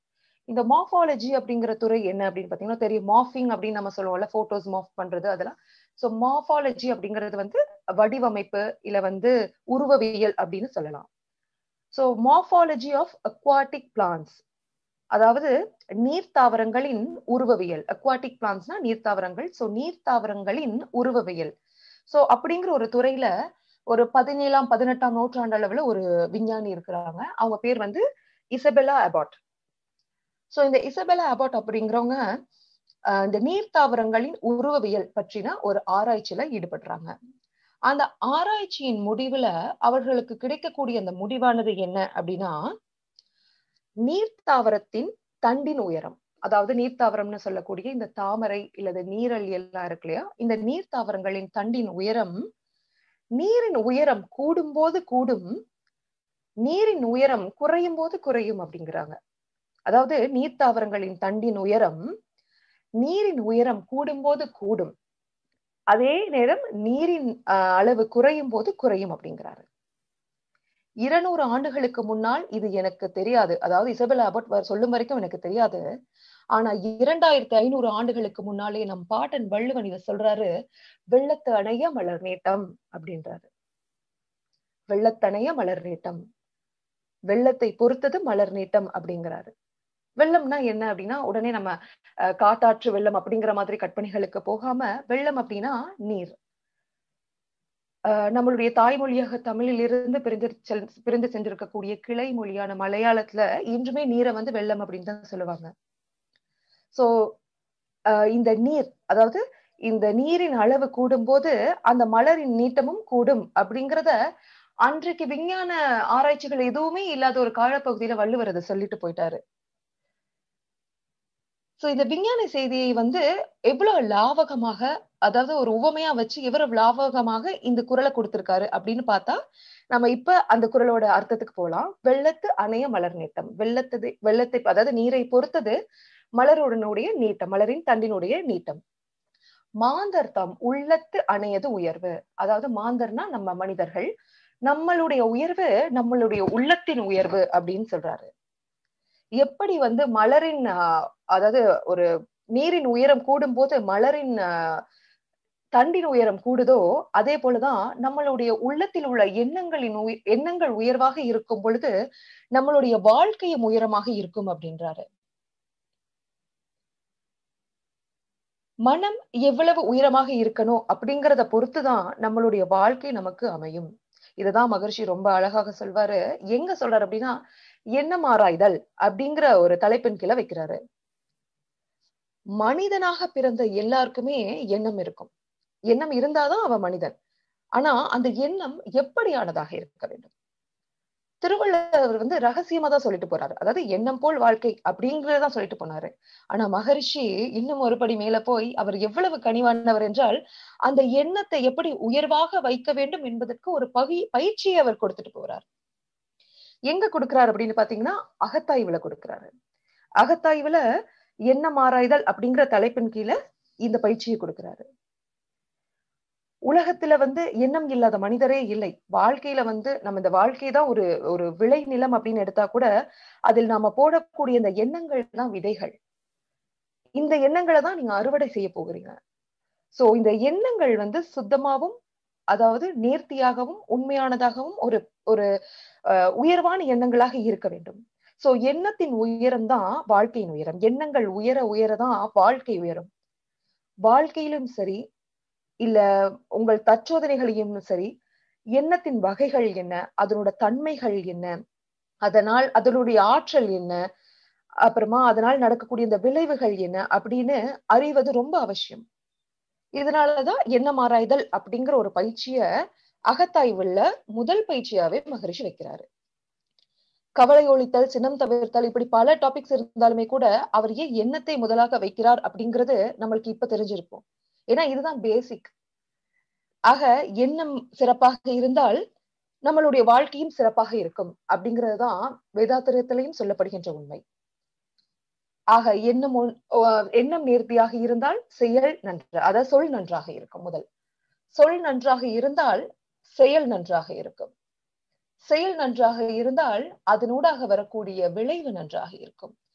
S2: இந்த மார்ஃபாலஜி அப்படிங்கிற துறை என்ன அப்படின்னு பாத்தீங்கன்னா தெரியும் மார்பிங் அப்படின்னு நம்ம சொல்லுவோம்ல போட்டோஸ் மார்ஃப் பண்றது அதெல்லாம் சோ மார்ஃபாலஜி அப்படிங்கிறது வந்து வடிவமைப்பு இல்ல வந்து உருவவியல் அப்படின்னு சொல்லலாம் so morphology of aquatic plants அதாவது நீர்த்தாவரங்களின் உருவவியல் அக்வாட்டிக் பிளான்ஸ்னா நீர்த்தாவரங்கள் சோ நீர்த்தாவரங்களின் உருவவியல் சோ அப்படிங்கிற ஒரு துறையில ஒரு பதினேழாம் பதினெட்டாம் நூற்றாண்டு அளவுல ஒரு விஞ்ஞானி இருக்கிறாங்க அவங்க பேர் வந்து இசபெல்லா அபாட் சோ இந்த இசபெல்லா அபாட் அப்படிங்கிறவங்க இந்த நீர்த்தாவரங்களின் உருவவியல் பற்றின ஒரு ஆராய்ச்சியில ஈடுபடுறாங்க அந்த ஆராய்ச்சியின் முடிவுல அவர்களுக்கு கிடைக்கக்கூடிய அந்த முடிவானது என்ன அப்படின்னா நீர்த்தாவரத்தின் தண்டின் உயரம் அதாவது நீர்த்தாவரம்னு சொல்லக்கூடிய இந்த தாமரை இல்லது நீரல் எல்லாம் இருக்கு இல்லையா இந்த நீர்த்தாவரங்களின் தண்டின் உயரம் நீரின் உயரம் கூடும்போது கூடும் நீரின் உயரம் குறையும் போது குறையும் அப்படிங்கிறாங்க அதாவது நீர்த்தாவரங்களின் தண்டின் உயரம் நீரின் உயரம் கூடும்போது கூடும் அதே நேரம் நீரின் அளவு குறையும் போது குறையும் அப்படிங்கிறாரு இருநூறு ஆண்டுகளுக்கு முன்னால் இது எனக்கு தெரியாது அதாவது இசபெல் அபட் சொல்லும் வரைக்கும் எனக்கு தெரியாது ஆனா இரண்டாயிரத்தி ஐநூறு ஆண்டுகளுக்கு முன்னாலே நம் பாட்டன் வள்ளுவன் இதை சொல்றாரு வெள்ளத்து அணைய மலர் நீட்டம் அப்படின்றாரு வெள்ளத்தணைய மலர் நீட்டம் வெள்ளத்தை பொறுத்தது மலர் நீட்டம் அப்படிங்கிறாரு வெள்ளம்னா என்ன அப்படின்னா உடனே நம்ம காட்டாற்று வெள்ளம் அப்படிங்கிற மாதிரி கற்பனைகளுக்கு போகாம வெள்ளம் அப்படின்னா நீர் நம்மளுடைய தாய்மொழியாக தமிழில் இருந்து பிரிந்து செல் பிரிந்து சென்றிருக்கக்கூடிய கிளை மொழியான மலையாளத்துல இன்றுமே நீரை வந்து வெள்ளம் அப்படின்னு தான் சொல்லுவாங்க சோ இந்த நீர் அதாவது இந்த நீரின் அளவு கூடும்போது அந்த மலரின் நீட்டமும் கூடும் அப்படிங்கிறத அன்றைக்கு விஞ்ஞான ஆராய்ச்சிகள் எதுவுமே இல்லாத ஒரு காலப்பகுதியில வள்ளுவர் அதை சொல்லிட்டு போயிட்டாரு சோ இந்த விஞ்ஞான செய்தியை வந்து எவ்வளவு லாவகமாக அதாவது ஒரு உவமையா வச்சு எவ்வளவு லாவகமாக இந்த குரலை கொடுத்திருக்காரு அப்படின்னு பார்த்தா நம்ம இப்ப அந்த குரலோட அர்த்தத்துக்கு போலாம் வெள்ளத்து அணைய மலர் நீட்டம் வெள்ளத்தது வெள்ளத்தை அதாவது நீரை பொறுத்தது மலருடனுடைய நீட்டம் மலரின் தண்டினுடைய நீட்டம் மாந்தர் தம் உள்ளத்து அணையது உயர்வு அதாவது மாந்தர்னா நம்ம மனிதர்கள் நம்மளுடைய உயர்வு நம்மளுடைய உள்ளத்தின் உயர்வு அப்படின்னு சொல்றாரு எப்படி வந்து மலரின் அதாவது ஒரு நீரின் உயரம் கூடும் போது மலரின் தண்டின் உயரம் கூடுதோ அதே போலதான் நம்மளுடைய உள்ளத்தில் உள்ள எண்ணங்களின் எண்ணங்கள் உயர்வாக இருக்கும் பொழுது நம்மளுடைய வாழ்க்கையும் உயரமாக இருக்கும் அப்படின்றாரு மனம் எவ்வளவு உயரமாக இருக்கணும் அப்படிங்கிறத பொறுத்துதான் நம்மளுடைய வாழ்க்கை நமக்கு அமையும் இதுதான் மகர்ஷி ரொம்ப அழகாக சொல்வாரு எங்க சொல்றாரு அப்படின்னா எண்ணம் ஆராய்தல் அப்படிங்கிற ஒரு தலைப்பின் கீழே வைக்கிறாரு மனிதனாக பிறந்த எல்லாருக்குமே எண்ணம் இருக்கும் எண்ணம் இருந்தாதான் அவன் மனிதன் ஆனா அந்த எண்ணம் எப்படியானதாக இருக்க வேண்டும் திருவள்ளுவர் வந்து ரகசியமா தான் சொல்லிட்டு போறாரு அதாவது எண்ணம் போல் வாழ்க்கை அப்படிங்கறதான் சொல்லிட்டு போனாரு ஆனா மகரிஷி இன்னும் ஒருபடி மேல போய் அவர் எவ்வளவு கனிவானவர் என்றால் அந்த எண்ணத்தை எப்படி உயர்வாக வைக்க வேண்டும் என்பதற்கு ஒரு பகி பயிற்சியை அவர் கொடுத்துட்டு போறார் எங்க கொடுக்கிறார் அப்படின்னு பாத்தீங்கன்னா அகத்தாய்வுல கொடுக்கிறாரு அகத்தாய்வுல எண்ணம் ஆராய்தல் அப்படிங்கிற தலைப்பின் கீழே இந்த பயிற்சியை கொடுக்கிறாரு உலகத்துல வந்து எண்ணம் இல்லாத மனிதரே இல்லை வாழ்க்கையில வந்து நம்ம இந்த வாழ்க்கை தான் ஒரு ஒரு விளை நிலம் அப்படின்னு எடுத்தா கூட அதில் நாம போடக்கூடிய இந்த எண்ணங்கள் தான் விதைகள் இந்த எண்ணங்களை தான் நீங்க அறுவடை செய்ய போகிறீங்க சோ இந்த எண்ணங்கள் வந்து சுத்தமாவும் அதாவது நேர்த்தியாகவும் உண்மையானதாகவும் ஒரு ஒரு உயர்வான எண்ணங்களாக இருக்க வேண்டும் சோ எண்ணத்தின் உயரம் தான் வாழ்க்கையின் உயரம் எண்ணங்கள் உயர உயரதான் வாழ்க்கை உயரும் வாழ்க்கையிலும் சரி இல்ல உங்கள் தற்சோதனைகளையும் சரி எண்ணத்தின் வகைகள் என்ன அதனோட தன்மைகள் என்ன அதனால் அதனுடைய ஆற்றல் என்ன அப்புறமா அதனால் நடக்கக்கூடிய இந்த விளைவுகள் என்ன அப்படின்னு அறிவது ரொம்ப அவசியம் இதனாலதான் எண்ணம் ஆராய்தல் அப்படிங்கிற ஒரு பயிற்சிய அகத்தாய்வுள்ள முதல் பயிற்சியாவே மகரிஷி வைக்கிறாரு கவலை ஒழித்தல் சினம் தவிர்த்தல் இப்படி பல டாபிக்ஸ் இருந்தாலுமே கூட அவர் ஏன் எண்ணத்தை முதலாக வைக்கிறார் அப்படிங்கிறது நம்மளுக்கு இப்ப தெரிஞ்சிருக்கும் ஏன்னா இதுதான் பேசிக் ஆக எண்ணம் சிறப்பாக இருந்தால் நம்மளுடைய வாழ்க்கையும் சிறப்பாக இருக்கும் அப்படிங்கறதுதான் வேதாத்திரத்திலையும் சொல்லப்படுகின்ற உண்மை ஆக எண்ணம் எண்ணம் நேர்த்தியாக இருந்தால் செயல் நன்று அத சொல் நன்றாக இருக்கும் முதல் சொல் நன்றாக இருந்தால் செயல் நன்றாக இருக்கும் செயல் நன்றாக இருந்தால் அதனூடாக வரக்கூடிய விளைவு நன்றாக இருக்கும்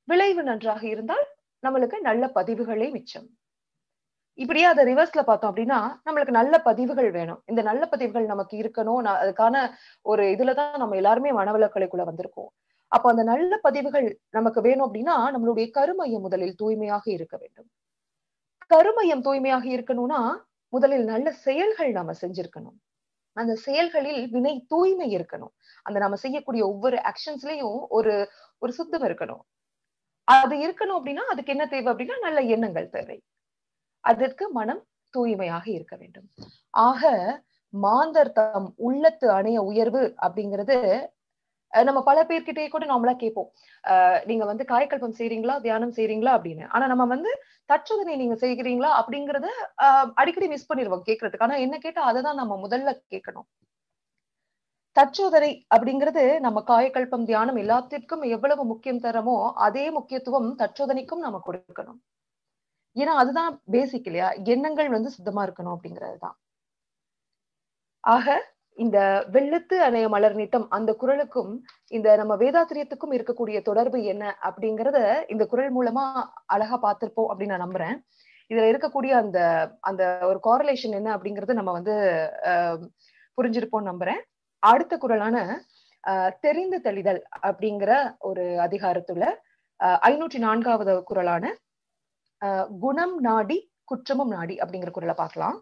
S2: விளைவு நன்றாக இருந்தால் நம்மளுக்கு நல்ல பதிவுகளே மிச்சம் இப்படியே அதை ரிவர்ஸ்ல பார்த்தோம் அப்படின்னா நம்மளுக்கு நல்ல பதிவுகள் வேணும் இந்த நல்ல பதிவுகள் நமக்கு இருக்கணும் நான் அதுக்கான ஒரு இதுலதான் நம்ம எல்லாருமே மனவளக்கலைக்குள்ள வந்திருக்கோம் அப்போ அந்த நல்ல பதிவுகள் நமக்கு வேணும் அப்படின்னா நம்மளுடைய கருமையம் முதலில் தூய்மையாக இருக்க வேண்டும் கருமையம் தூய்மையாக இருக்கணும்னா முதலில் நல்ல செயல்கள் நாம செஞ்சிருக்கணும் அந்த செயல்களில் வினை தூய்மை இருக்கணும் அந்த நம்ம செய்யக்கூடிய ஒவ்வொரு ஆக்ஷன்ஸ்லயும் ஒரு ஒரு சுத்தம் இருக்கணும் அது இருக்கணும் அப்படின்னா அதுக்கு என்ன தேவை அப்படின்னா நல்ல எண்ணங்கள் தேவை அதற்கு மனம் தூய்மையாக இருக்க வேண்டும் ஆக மாந்தர் தம் உள்ளத்து அணைய உயர்வு அப்படிங்கிறது நம்ம பல பேர்கிட்டயே கூட நாமளா கேட்போம் அஹ் நீங்க வந்து காயக்கல்பம் செய்றீங்களா தியானம் செய்றீங்களா அப்படின்னு ஆனா நம்ம வந்து தற்சோதனை நீங்க செய்கிறீங்களா அப்படிங்கறத அஹ் அடிக்கடி மிஸ் பண்ணிடுவோம் கேட்கறதுக்கு ஆனா என்ன கேட்டா அதை தான் நம்ம முதல்ல கேட்கணும் தற்சோதனை அப்படிங்கிறது நம்ம காயக்கல்பம் தியானம் எல்லாத்திற்கும் எவ்வளவு முக்கியம் தரமோ அதே முக்கியத்துவம் தற்சோதனைக்கும் நம்ம கொடுக்கணும் ஏன்னா அதுதான் பேசிக் இல்லையா எண்ணங்கள் வந்து சுத்தமா இருக்கணும் அப்படிங்கறதுதான் ஆக இந்த வெள்ளத்து அணைய மலர் நீட்டம் அந்த குரலுக்கும் இந்த நம்ம வேதாத்திரியத்துக்கும் இருக்கக்கூடிய தொடர்பு என்ன அப்படிங்கறத இந்த குரல் மூலமா அழகா பார்த்திருப்போம் அப்படின்னு நான் நம்புறேன் இதுல இருக்கக்கூடிய அந்த அந்த ஒரு காரலேஷன் என்ன அப்படிங்கறது நம்ம வந்து அஹ் புரிஞ்சிருப்போம் நம்புறேன் அடுத்த குரலான அஹ் தெரிந்து தெளிதல் அப்படிங்கிற ஒரு அதிகாரத்துல அஹ் ஐநூற்றி நான்காவது குரலான அஹ் குணம் நாடி குற்றமும் நாடி அப்படிங்கிற குரலை பார்க்கலாம்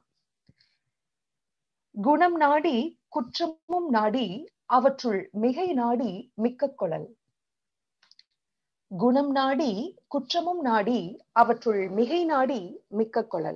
S2: குணம் நாடி குற்றமும் நாடி அவற்றுள் மிகை நாடி மிக்க கொழல் குணம் நாடி குற்றமும் நாடி அவற்றுள் மிகை நாடி மிக்க கொழல்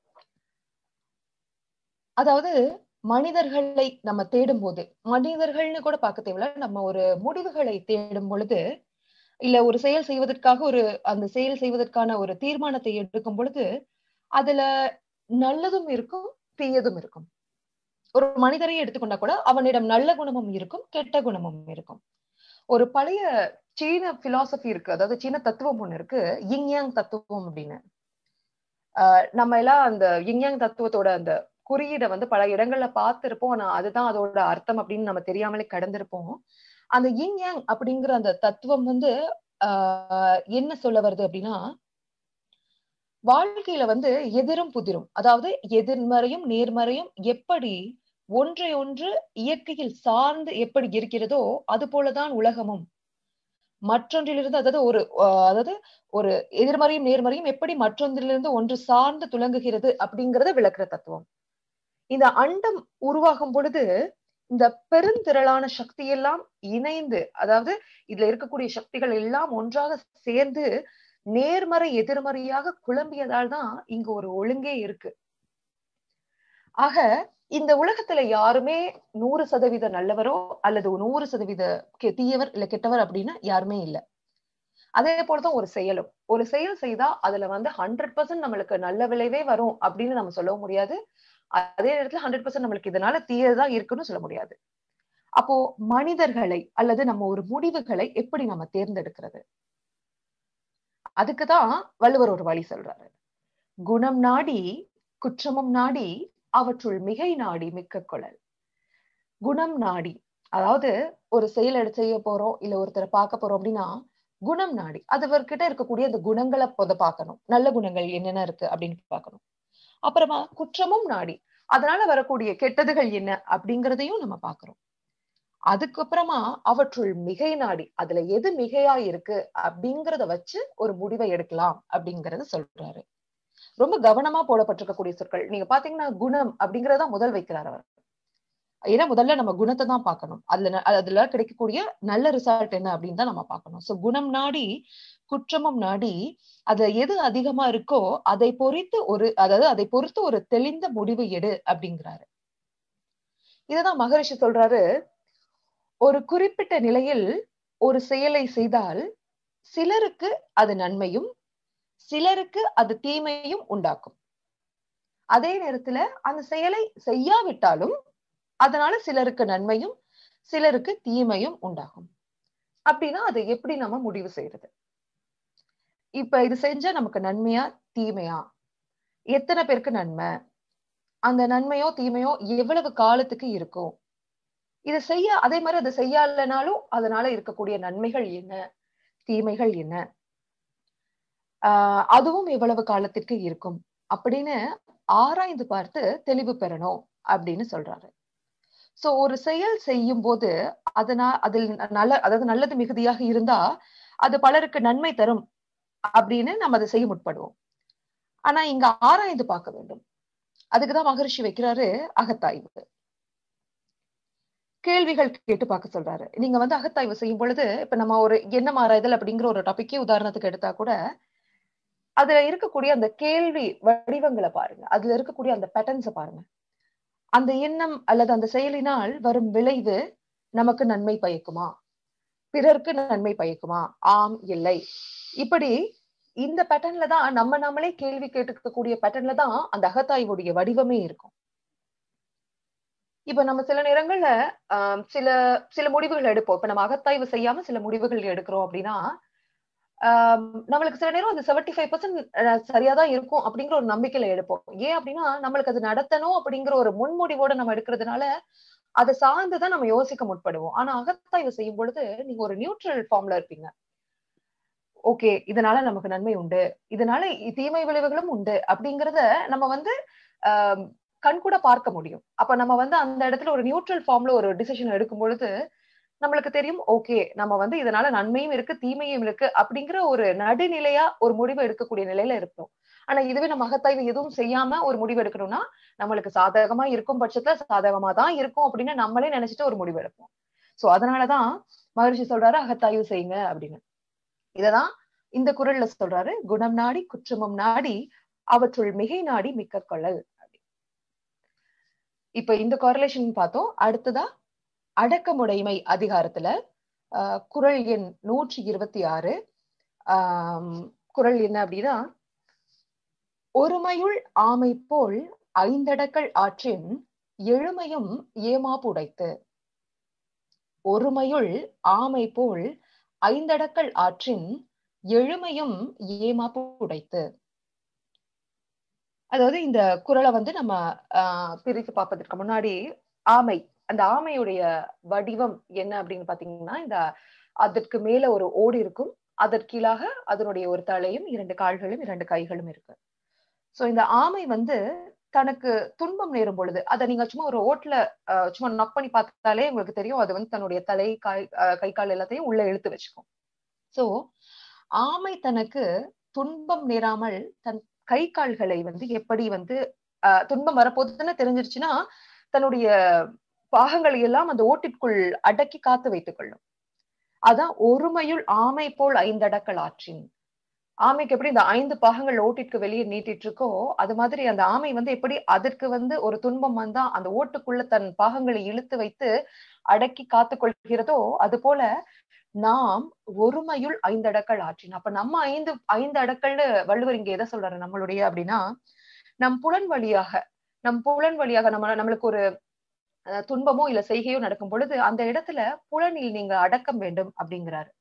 S2: அதாவது மனிதர்களை நம்ம தேடும் போது மனிதர்கள்னு கூட பார்க்க தேவையில்ல நம்ம ஒரு முடிவுகளை தேடும் பொழுது இல்ல ஒரு செயல் செய்வதற்காக ஒரு அந்த செயல் செய்வதற்கான ஒரு தீர்மானத்தை எடுக்கும் பொழுது அதுல நல்லதும் இருக்கும் தீயதும் இருக்கும் ஒரு மனிதரை எடுத்துக்கொண்டா கூட அவனிடம் நல்ல குணமும் இருக்கும் கெட்ட குணமும் இருக்கும் ஒரு பழைய சீன பிலாசபி இருக்கு அதாவது சீன தத்துவம் ஒண்ணு இருக்கு இங்யாங் தத்துவம் அப்படின்னு ஆஹ் நம்ம எல்லாம் அந்த இங்யாங் தத்துவத்தோட அந்த குறியீடை வந்து பல இடங்கள்ல பார்த்திருப்போம் ஆனா அதுதான் அதோட அர்த்தம் அப்படின்னு நம்ம தெரியாமலே கடந்திருப்போம் அந்த இங் யாங் அப்படிங்கிற அந்த தத்துவம் வந்து ஆஹ் என்ன சொல்ல வருது அப்படின்னா வாழ்க்கையில வந்து எதிரும் புதிரும் அதாவது எதிர்மறையும் நேர்மறையும் எப்படி ஒன்றை ஒன்று இயற்கையில் சார்ந்து எப்படி இருக்கிறதோ அது போலதான் உலகமும் மற்றொன்றிலிருந்து அதாவது ஒரு அதாவது ஒரு எதிர்மறையும் நேர்மறையும் எப்படி மற்றொன்றிலிருந்து ஒன்று சார்ந்து துலங்குகிறது அப்படிங்கறத விளக்குற தத்துவம் இந்த அண்டம் உருவாகும் பொழுது இந்த பெருந்திரளான சக்தி எல்லாம் இணைந்து அதாவது இதுல இருக்கக்கூடிய சக்திகள் எல்லாம் ஒன்றாக சேர்ந்து நேர்மறை எதிர்மறையாக குழம்பியதால் தான் இங்க ஒரு ஒழுங்கே இருக்கு ஆக இந்த உலகத்துல யாருமே நூறு சதவீத நல்லவரோ அல்லது நூறு சதவீத தீயவர் இல்ல கெட்டவர் அப்படின்னு யாருமே இல்ல அதே போலதான் ஒரு செயலும் ஒரு செயல் செய்தா அதுல வந்து ஹண்ட்ரட் பர்சன்ட் நம்மளுக்கு நல்ல விளைவே வரும் அப்படின்னு நம்ம சொல்லவும் முடியாது அதே நேரத்துல ஹண்ட்ரட் பர்சன்ட் நம்மளுக்கு இதனால தீயதான் இருக்குன்னு சொல்ல முடியாது அப்போ மனிதர்களை அல்லது நம்ம ஒரு முடிவுகளை எப்படி நம்ம தேர்ந்தெடுக்கிறது அதுக்குதான் வள்ளுவர் ஒரு வழி சொல்றாரு குணம் நாடி குற்றமும் நாடி அவற்றுள் மிகை நாடி மிக்க குழல் குணம் நாடி அதாவது ஒரு செயல் செய்ய போறோம் இல்ல ஒருத்தரை பார்க்க போறோம் அப்படின்னா குணம் நாடி அதுவர்கிட்ட இருக்கக்கூடிய அந்த குணங்களை பொத பார்க்கணும் நல்ல குணங்கள் என்னென்ன இருக்கு அப்படின்னு பார்க்கணும் அப்புறமா குற்றமும் நாடி அதனால வரக்கூடிய கெட்டதுகள் என்ன அப்படிங்கிறதையும் நம்ம பாக்குறோம் அதுக்கப்புறமா அவற்றுள் மிகை நாடி அதுல எது மிகையா இருக்கு அப்படிங்கறத வச்சு ஒரு முடிவை எடுக்கலாம் அப்படிங்கறத சொல்றாரு ரொம்ப கவனமா போடப்பட்டிருக்கக்கூடிய சொற்கள் நீங்க பாத்தீங்கன்னா குணம் அப்படிங்கறத முதல் வைக்கிறார் அவர் ஏன்னா முதல்ல நம்ம குணத்தை தான் பார்க்கணும் அதுல அதுல கிடைக்கக்கூடிய நல்ல ரிசல்ட் என்ன அப்படின்னு தான் நம்ம பார்க்கணும் சோ குணம் நாடி குற்றமும் நாடி அதுல எது அதிகமா இருக்கோ அதை பொறித்து ஒரு அதாவது அதை பொறுத்து ஒரு தெளிந்த முடிவு எடு அப்படிங்கிறாரு இததான் மகரிஷி சொல்றாரு ஒரு குறிப்பிட்ட நிலையில் ஒரு செயலை செய்தால் சிலருக்கு அது நன்மையும் சிலருக்கு அது தீமையும் உண்டாக்கும் அதே நேரத்துல அந்த செயலை செய்யாவிட்டாலும் அதனால சிலருக்கு நன்மையும் சிலருக்கு தீமையும் உண்டாகும் அப்படின்னா அதை எப்படி நம்ம முடிவு செய்யறது இப்ப இது செஞ்சா நமக்கு நன்மையா தீமையா எத்தனை பேருக்கு நன்மை அந்த நன்மையோ தீமையோ எவ்வளவு காலத்துக்கு இருக்கும் இதை செய்ய அதே மாதிரி அதை செய்யலனாலும் அதனால இருக்கக்கூடிய நன்மைகள் என்ன தீமைகள் என்ன ஆஹ் அதுவும் எவ்வளவு காலத்திற்கு இருக்கும் அப்படின்னு ஆராய்ந்து பார்த்து தெளிவு பெறணும் அப்படின்னு சொல்றாரு சோ ஒரு செயல் செய்யும் போது அதனா அதில் நல்ல அதாவது நல்லது மிகுதியாக இருந்தா அது பலருக்கு நன்மை தரும் அப்படின்னு நம்ம அதை செய்ய முற்படுவோம் ஆனா இங்க ஆராய்ந்து பார்க்க வேண்டும் அதுக்குதான் மகரிஷி வைக்கிறாரு அகத்தாய்வு கேள்விகள் கேட்டு பார்க்க சொல்றாரு நீங்க வந்து அகத்தாய்வு செய்யும் பொழுது இப்ப நம்ம ஒரு எண்ணம் ஆராய்தல் அப்படிங்கிற ஒரு டாபிக்கே உதாரணத்துக்கு எடுத்தா கூட அதுல இருக்கக்கூடிய அந்த கேள்வி வடிவங்களை பாருங்க அதுல இருக்கக்கூடிய அந்த பேட்டர்ன்ஸை பாருங்க அந்த எண்ணம் அல்லது அந்த செயலினால் வரும் விளைவு நமக்கு நன்மை பயக்குமா பிறருக்கு நன்மை பயக்குமா ஆம் இல்லை இப்படி இந்த பேட்டர்ன்ல தான் நம்ம நம்மளே கேள்வி கேட்டுக்கக்கூடிய பேட்டர்ன்ல தான் அந்த அகத்தாய்வுடைய வடிவமே இருக்கும் இப்ப நம்ம சில நேரங்கள்ல ஆஹ் சில சில முடிவுகள் எடுப்போம் இப்ப நம்ம அகத்தாய்வு செய்யாம சில முடிவுகள் எடுக்கிறோம் அப்படின்னா ஆஹ் நம்மளுக்கு சில நேரம் அது செவன்டி ஃபைவ் பர்சன்ட் சரியாதான் இருக்கும் அப்படிங்கிற ஒரு நம்பிக்கையில எடுப்போம் ஏன் அப்படின்னா நம்மளுக்கு அது நடத்தணும் அப்படிங்கிற ஒரு முன்முடிவோட நம்ம எடுக்கிறதுனால அதை சார்ந்துதான் நம்ம யோசிக்க முற்படுவோம் ஆனா அகத்தாய்வு செய்யும் பொழுது நீங்க ஒரு நியூட்ரல் ஃபார்ம்ல இருப்பீங்க ஓகே இதனால நமக்கு நன்மை உண்டு இதனால தீமை விளைவுகளும் உண்டு அப்படிங்கறத நம்ம வந்து ஆஹ் கண்கூட பார்க்க முடியும் அப்ப நம்ம வந்து அந்த இடத்துல ஒரு நியூட்ரல் ஃபார்ம்ல ஒரு டிசிஷன் எடுக்கும் பொழுது நம்மளுக்கு தெரியும் ஓகே நம்ம வந்து இதனால நன்மையும் இருக்கு தீமையும் இருக்கு அப்படிங்கிற ஒரு நடுநிலையா ஒரு முடிவு எடுக்கக்கூடிய நிலையில இருப்போம் ஆனா இதுவே நம்ம அகத்தாய்வு எதுவும் செய்யாம ஒரு முடிவு எடுக்கணும்னா நம்மளுக்கு சாதகமா இருக்கும் பட்சத்துல சாதகமா தான் இருக்கும் அப்படின்னு நம்மளே நினைச்சிட்டு ஒரு முடிவு எடுப்போம் சோ அதனாலதான் மகரிஷி சொல்றாரு அகத்தாய்வு செய்யுங்க அப்படின்னு இததான் இந்த குரல்ல சொல்றாரு குணம் நாடி குற்றமும் நாடி அவற்றுள் மிகை நாடி மிக்க கொள்ளல் இப்ப இந்த காரலேஷன் பார்த்தோம் அடுத்ததா அடக்கமுடைமை அதிகாரத்துல ஆஹ் குரல் எண் நூற்றி இருபத்தி ஆறு ஆஹ் குரல் என்ன அப்படின்னா ஒருமையுள் ஆமை போல் ஐந்தடக்கள் ஆற்றின் எழுமையும் ஏமாப்புடைத்து ஒருமையுள் ஆமை போல் ஐந்தடக்கள் ஆற்றின் எழுமையும் ஏமாப்பு உடைத்து அதாவது இந்த குரலை வந்து நம்ம ஆஹ் பிரித்து பார்ப்பதற்கு முன்னாடி ஆமை அந்த ஆமையுடைய வடிவம் என்ன அப்படின்னு பாத்தீங்கன்னா இந்த அதற்கு மேல ஒரு ஓடு இருக்கும் அதற்கீழாக அதனுடைய ஒரு தலையும் இரண்டு கால்களும் இரண்டு கைகளும் இருக்கு சோ இந்த ஆமை வந்து தனக்கு துன்பம் நேரும் பொழுது அதை நீங்க சும்மா ஒரு ஓட்டுல சும்மா நக் பண்ணி பார்த்தாலே உங்களுக்கு தெரியும் அது வந்து தன்னுடைய தலை காய் கை கால் எல்லாத்தையும் உள்ள இழுத்து வச்சுக்கும் சோ ஆமை தனக்கு துன்பம் நேராமல் தன் கை கால்களை வந்து எப்படி வந்து அஹ் துன்பம் வரப்போகுதுன்னு தெரிஞ்சிருச்சுன்னா தன்னுடைய பாகங்களை எல்லாம் அந்த ஓட்டிற்குள் அடக்கி காத்து வைத்துக் கொள்ளும் அதான் ஒருமையுள் ஆமை போல் ஐந்தடக்கல் ஆற்றின் ஆமைக்கு எப்படி இந்த ஐந்து பாகங்கள் ஓட்டிற்கு வெளியே நீட்டிட்டு இருக்கோ அது மாதிரி அந்த ஆமை வந்து எப்படி அதற்கு வந்து ஒரு துன்பம் வந்தா அந்த ஓட்டுக்குள்ள தன் பாகங்களை இழுத்து வைத்து அடக்கி காத்து கொள்கிறதோ அது போல நாம் ஒருமையுள் ஐந்து அடக்கள் ஆற்றின் அப்ப நம்ம ஐந்து ஐந்து அடக்கள்னு வள்ளுவர் இங்க எதை சொல்றாரு நம்மளுடைய அப்படின்னா நம் புலன் வழியாக நம் புலன் வழியாக நம்ம நம்மளுக்கு ஒரு துன்பமோ இல்ல செய்கையோ நடக்கும் பொழுது அந்த இடத்துல புலனில் நீங்க அடக்கம் வேண்டும் அப்படிங்கிறாரு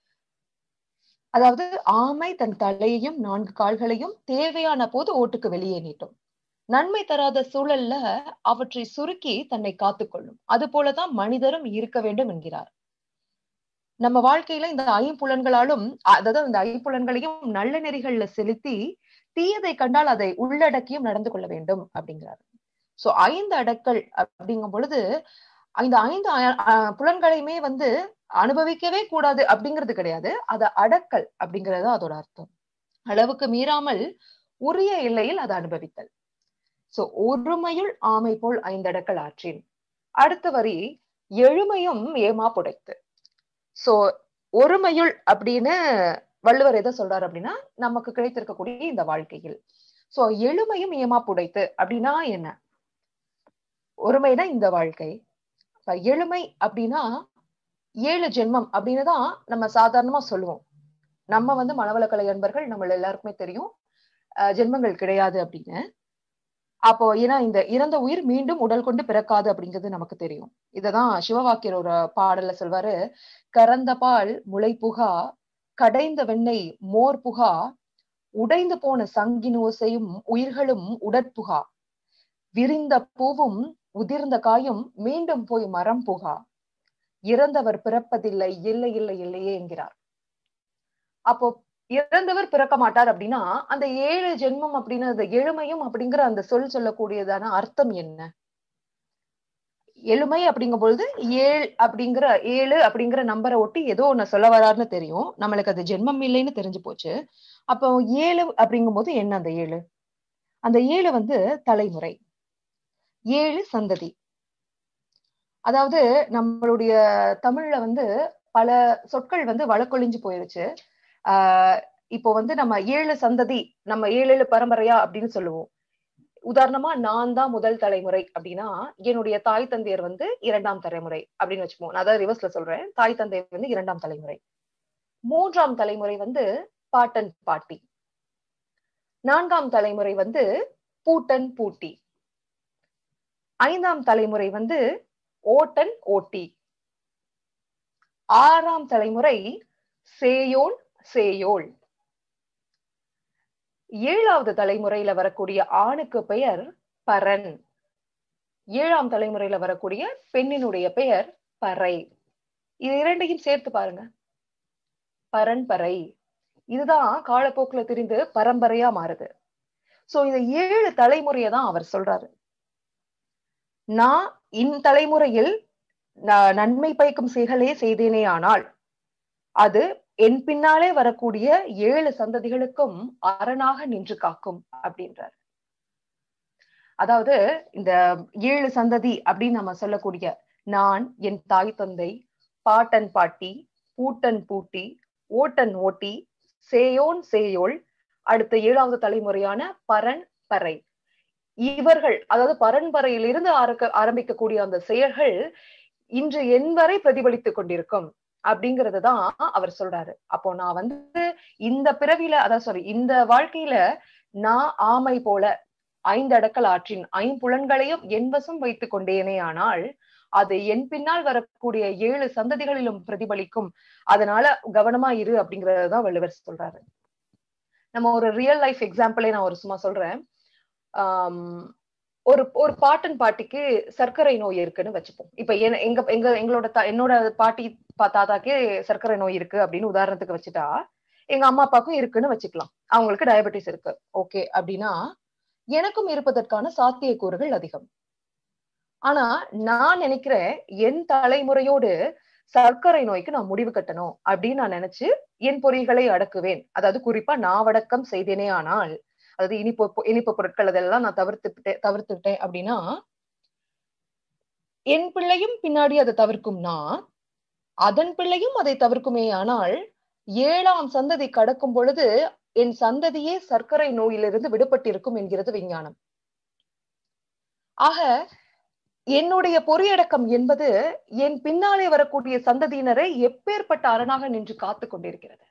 S2: அதாவது ஆமை தன் தலையையும் நான்கு கால்களையும் தேவையான போது ஓட்டுக்கு வெளியே நீட்டும் நன்மை தராத சூழல்ல அவற்றை சுருக்கி தன்னை காத்துக்கொள்ளும் அது போலதான் மனிதரும் இருக்க வேண்டும் என்கிறார் நம்ம வாழ்க்கையில இந்த ஐம்புலன்களாலும் அதாவது அந்த ஐம்புலன்களையும் நல்ல நெறிகள்ல செலுத்தி தீயதை கண்டால் அதை உள்ளடக்கியும் நடந்து கொள்ள வேண்டும் அப்படிங்கிறாரு சோ ஐந்து அடக்கல் அப்படிங்கும் பொழுது இந்த ஐந்து புலன்களையுமே வந்து அனுபவிக்கவே கூடாது அப்படிங்கிறது கிடையாது அத அடக்கல் அப்படிங்கறது அதோட அர்த்தம் அளவுக்கு மீறாமல் உரிய எல்லையில் அதை அனுபவித்தல் சோ ஒருமையுள் ஆமை போல் ஐந்தடக்கல் ஆற்றின் அடுத்த வரி எழுமையும் ஏமா புடைத்து சோ ஒருமையுள் அப்படின்னு வள்ளுவர் எதை சொல்றாரு அப்படின்னா நமக்கு கிடைத்திருக்கக்கூடிய இந்த வாழ்க்கையில் சோ எழுமையும் ஏமா புடைத்து அப்படின்னா என்ன ஒருமைதான் இந்த வாழ்க்கை எழுமை அப்படின்னா ஏழு ஜென்மம் அப்படின்னு தான் நம்ம சாதாரணமா சொல்லுவோம் நம்ம வந்து மனவளக்கலை அன்பர்கள் நம்ம எல்லாருக்குமே தெரியும் ஜென்மங்கள் கிடையாது அப்படின்னு அப்போ ஏன்னா இந்த இறந்த உயிர் மீண்டும் உடல் கொண்டு பிறக்காது அப்படிங்கிறது நமக்கு தெரியும் இததான் சிவவாக்கியர் ஒரு பாடல்ல சொல்வாரு கறந்த பால் முளை புகா கடைந்த வெண்ணெய் மோர் புகா உடைந்து போன சங்கின் ஓசையும் உயிர்களும் உடற்புகா விரிந்த பூவும் உதிர்ந்த காயும் மீண்டும் போய் மரம் புகா இறந்தவர் பிறப்பதில்லை இல்லை இல்லை இல்லையே என்கிறார் அப்போ இறந்தவர் பிறக்க மாட்டார் அப்படின்னா அந்த ஏழு ஜென்மம் அப்படின்னு அந்த எழுமையும் அப்படிங்கிற அந்த சொல் சொல்லக்கூடியதான அர்த்தம் என்ன எழுமை அப்படிங்கும் பொழுது ஏழு அப்படிங்கிற ஏழு அப்படிங்கிற நம்பரை ஒட்டி ஏதோ ஒண்ணு சொல்ல வராருன்னு தெரியும் நம்மளுக்கு அது ஜென்மம் இல்லைன்னு தெரிஞ்சு போச்சு அப்போ ஏழு அப்படிங்கும் போது என்ன அந்த ஏழு அந்த ஏழு வந்து தலைமுறை ஏழு சந்ததி அதாவது நம்மளுடைய தமிழ்ல வந்து பல சொற்கள் வந்து வழக்கொழிஞ்சு போயிருச்சு ஆஹ் இப்போ வந்து நம்ம ஏழு சந்ததி நம்ம ஏழு ஏழு பரம்பரையா அப்படின்னு சொல்லுவோம் உதாரணமா நான் தான் முதல் தலைமுறை அப்படின்னா என்னுடைய தாய் தந்தையர் வந்து இரண்டாம் தலைமுறை அப்படின்னு வச்சுப்போம் நான் அதாவது ரிவர்ஸ்ல சொல்றேன் தாய் தந்தை வந்து இரண்டாம் தலைமுறை மூன்றாம் தலைமுறை வந்து பாட்டன் பாட்டி நான்காம் தலைமுறை வந்து பூட்டன் பூட்டி ஐந்தாம் தலைமுறை வந்து ஓட்டன் ஓட்டி ஆறாம் தலைமுறை சேயோன் சேயோள் ஏழாவது தலைமுறையில வரக்கூடிய ஆணுக்கு பெயர் பரன் ஏழாம் தலைமுறையில வரக்கூடிய பெண்ணினுடைய பெயர் பறை இது இரண்டையும் சேர்த்து பாருங்க பரன்பறை இதுதான் காலப்போக்குல தெரிந்து பரம்பரையா மாறுது சோ இந்த ஏழு தலைமுறையை தான் அவர் சொல்றாரு நான் இன் தலைமுறையில் நன்மை பயக்கும் செயலே செய்தேனே ஆனால் அது என் பின்னாலே வரக்கூடிய ஏழு சந்ததிகளுக்கும் அரணாக நின்று காக்கும் அப்படின்றார் அதாவது இந்த ஏழு சந்ததி அப்படின்னு நம்ம சொல்லக்கூடிய நான் என் தாய் தந்தை பாட்டன் பாட்டி பூட்டன் பூட்டி ஓட்டன் ஓட்டி சேயோன் சேயோள் அடுத்த ஏழாவது தலைமுறையான பரன் பறை இவர்கள் அதாவது பரன்பறையிலிருந்து ஆரக்க ஆரம்பிக்கக்கூடிய அந்த செயல்கள் இன்று என் வரை பிரதிபலித்துக் கொண்டிருக்கும் அப்படிங்கறது தான் அவர் சொல்றாரு அப்போ நான் வந்து இந்த பிறவியில அதான் சாரி இந்த வாழ்க்கையில நான் ஆமை போல ஐந்து அடக்கல் ஆற்றின் ஐம்புலன்களையும் என் வசம் வைத்துக் கொண்டேனே ஆனால் அது என் பின்னால் வரக்கூடிய ஏழு சந்ததிகளிலும் பிரதிபலிக்கும் அதனால கவனமா இரு அப்படிங்கறதுதான் வள்ளுவர் சொல்றாரு நம்ம ஒரு ரியல் லைஃப் எக்ஸாம்பிளே நான் ஒரு சும்மா சொல்றேன் ஆஹ் ஒரு ஒரு பாட்டன் பாட்டிக்கு சர்க்கரை நோய் இருக்குன்னு வச்சுப்போம் இப்ப எங்க எங்க எங்களோட என்னோட பாட்டி தாத்தாக்கே சர்க்கரை நோய் இருக்கு அப்படின்னு உதாரணத்துக்கு வச்சுட்டா எங்க அம்மா அப்பாவுக்கும் இருக்குன்னு வச்சுக்கலாம் அவங்களுக்கு டயபெட்டிஸ் இருக்கு ஓகே அப்படின்னா எனக்கும் இருப்பதற்கான சாத்தியக்கூறுகள் அதிகம் ஆனா நான் நினைக்கிறேன் என் தலைமுறையோடு சர்க்கரை நோய்க்கு நான் முடிவு கட்டணும் அப்படின்னு நான் நினைச்சு என் பொறிகளை அடக்குவேன் அதாவது குறிப்பா நாவடக்கம் செய்தேனே ஆனால் அதாவது இனிப்பு இனிப்பு பொருட்கள் அதெல்லாம் நான் தவிர்த்துட்டேன் தவிர்த்துட்டேன் அப்படின்னா என் பிள்ளையும் பின்னாடி அதை தவிர்க்கும் நான் அதன் பிள்ளையும் அதை தவிர்க்குமே ஆனால் ஏழாம் சந்ததி கடக்கும் பொழுது என் சந்ததியே சர்க்கரை நோயிலிருந்து விடுபட்டிருக்கும் என்கிறது விஞ்ஞானம் ஆக என்னுடைய பொறியடக்கம் என்பது என் பின்னாலே வரக்கூடிய சந்ததியினரை எப்பேற்பட்ட அரணாக நின்று காத்து கொண்டிருக்கிறது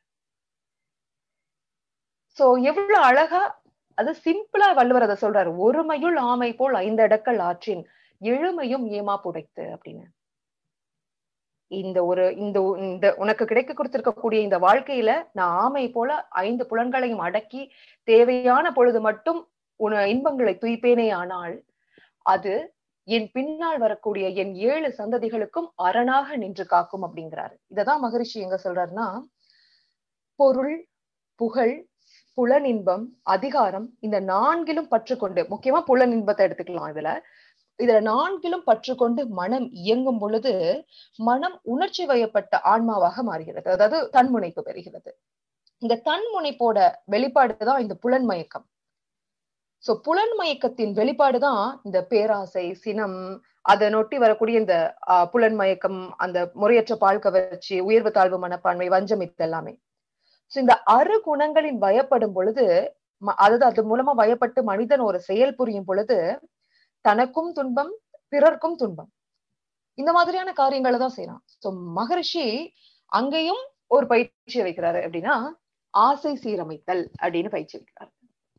S2: சோ எவ்வளவு அழகா அது சிம்பிளா வள்ளுவர் அதை சொல்றாரு ஒருமையுள் ஆமை போல் ஐந்து அடக்கல் ஆற்றின் எழுமையும் ஏமா புடைத்து அப்படின்னு இந்த ஒரு இந்த இந்த உனக்கு கிடைக்க கொடுத்திருக்கக்கூடிய இந்த வாழ்க்கையில நான் ஆமை போல ஐந்து புலன்களையும் அடக்கி தேவையான பொழுது மட்டும் உன இன்பங்களை துய்ப்பேனே ஆனால் அது என் பின்னால் வரக்கூடிய என் ஏழு சந்ததிகளுக்கும் அரணாக நின்று காக்கும் அப்படிங்கிறாரு இததான் மகரிஷி எங்க சொல்றாருன்னா பொருள் புகழ் புலனின்பம் அதிகாரம் இந்த நான்கிலும் பற்றுக்கொண்டு முக்கியமா புலனின்பத்தை எடுத்துக்கலாம் இதுல இதுல நான்கிலும் பற்றுக்கொண்டு மனம் இயங்கும் பொழுது மனம் உணர்ச்சி வயப்பட்ட ஆன்மாவாக மாறுகிறது அதாவது தன்முனைப்பு பெறுகிறது இந்த தன்முனைப்போட வெளிப்பாடுதான் இந்த புலன் மயக்கம் சோ புலன் மயக்கத்தின் வெளிப்பாடுதான் இந்த பேராசை சினம் அதை நொட்டி வரக்கூடிய இந்த ஆஹ் புலன் மயக்கம் அந்த முறையற்ற பால் கவர்ச்சி உயர்வு தாழ்வு மனப்பான்மை வஞ்சம் இது எல்லாமே சோ இந்த அறு குணங்களின் பயப்படும் பொழுது அதாவது அது மூலமா பயப்பட்டு மனிதன் ஒரு செயல் புரியும் பொழுது தனக்கும் துன்பம் பிறர்க்கும் துன்பம் இந்த மாதிரியான காரியங்களை தான் செய்யறான் சோ மகரிஷி அங்கேயும் ஒரு பயிற்சியை வைக்கிறாரு அப்படின்னா ஆசை சீரமைத்தல் அப்படின்னு பயிற்சி வைக்கிறாரு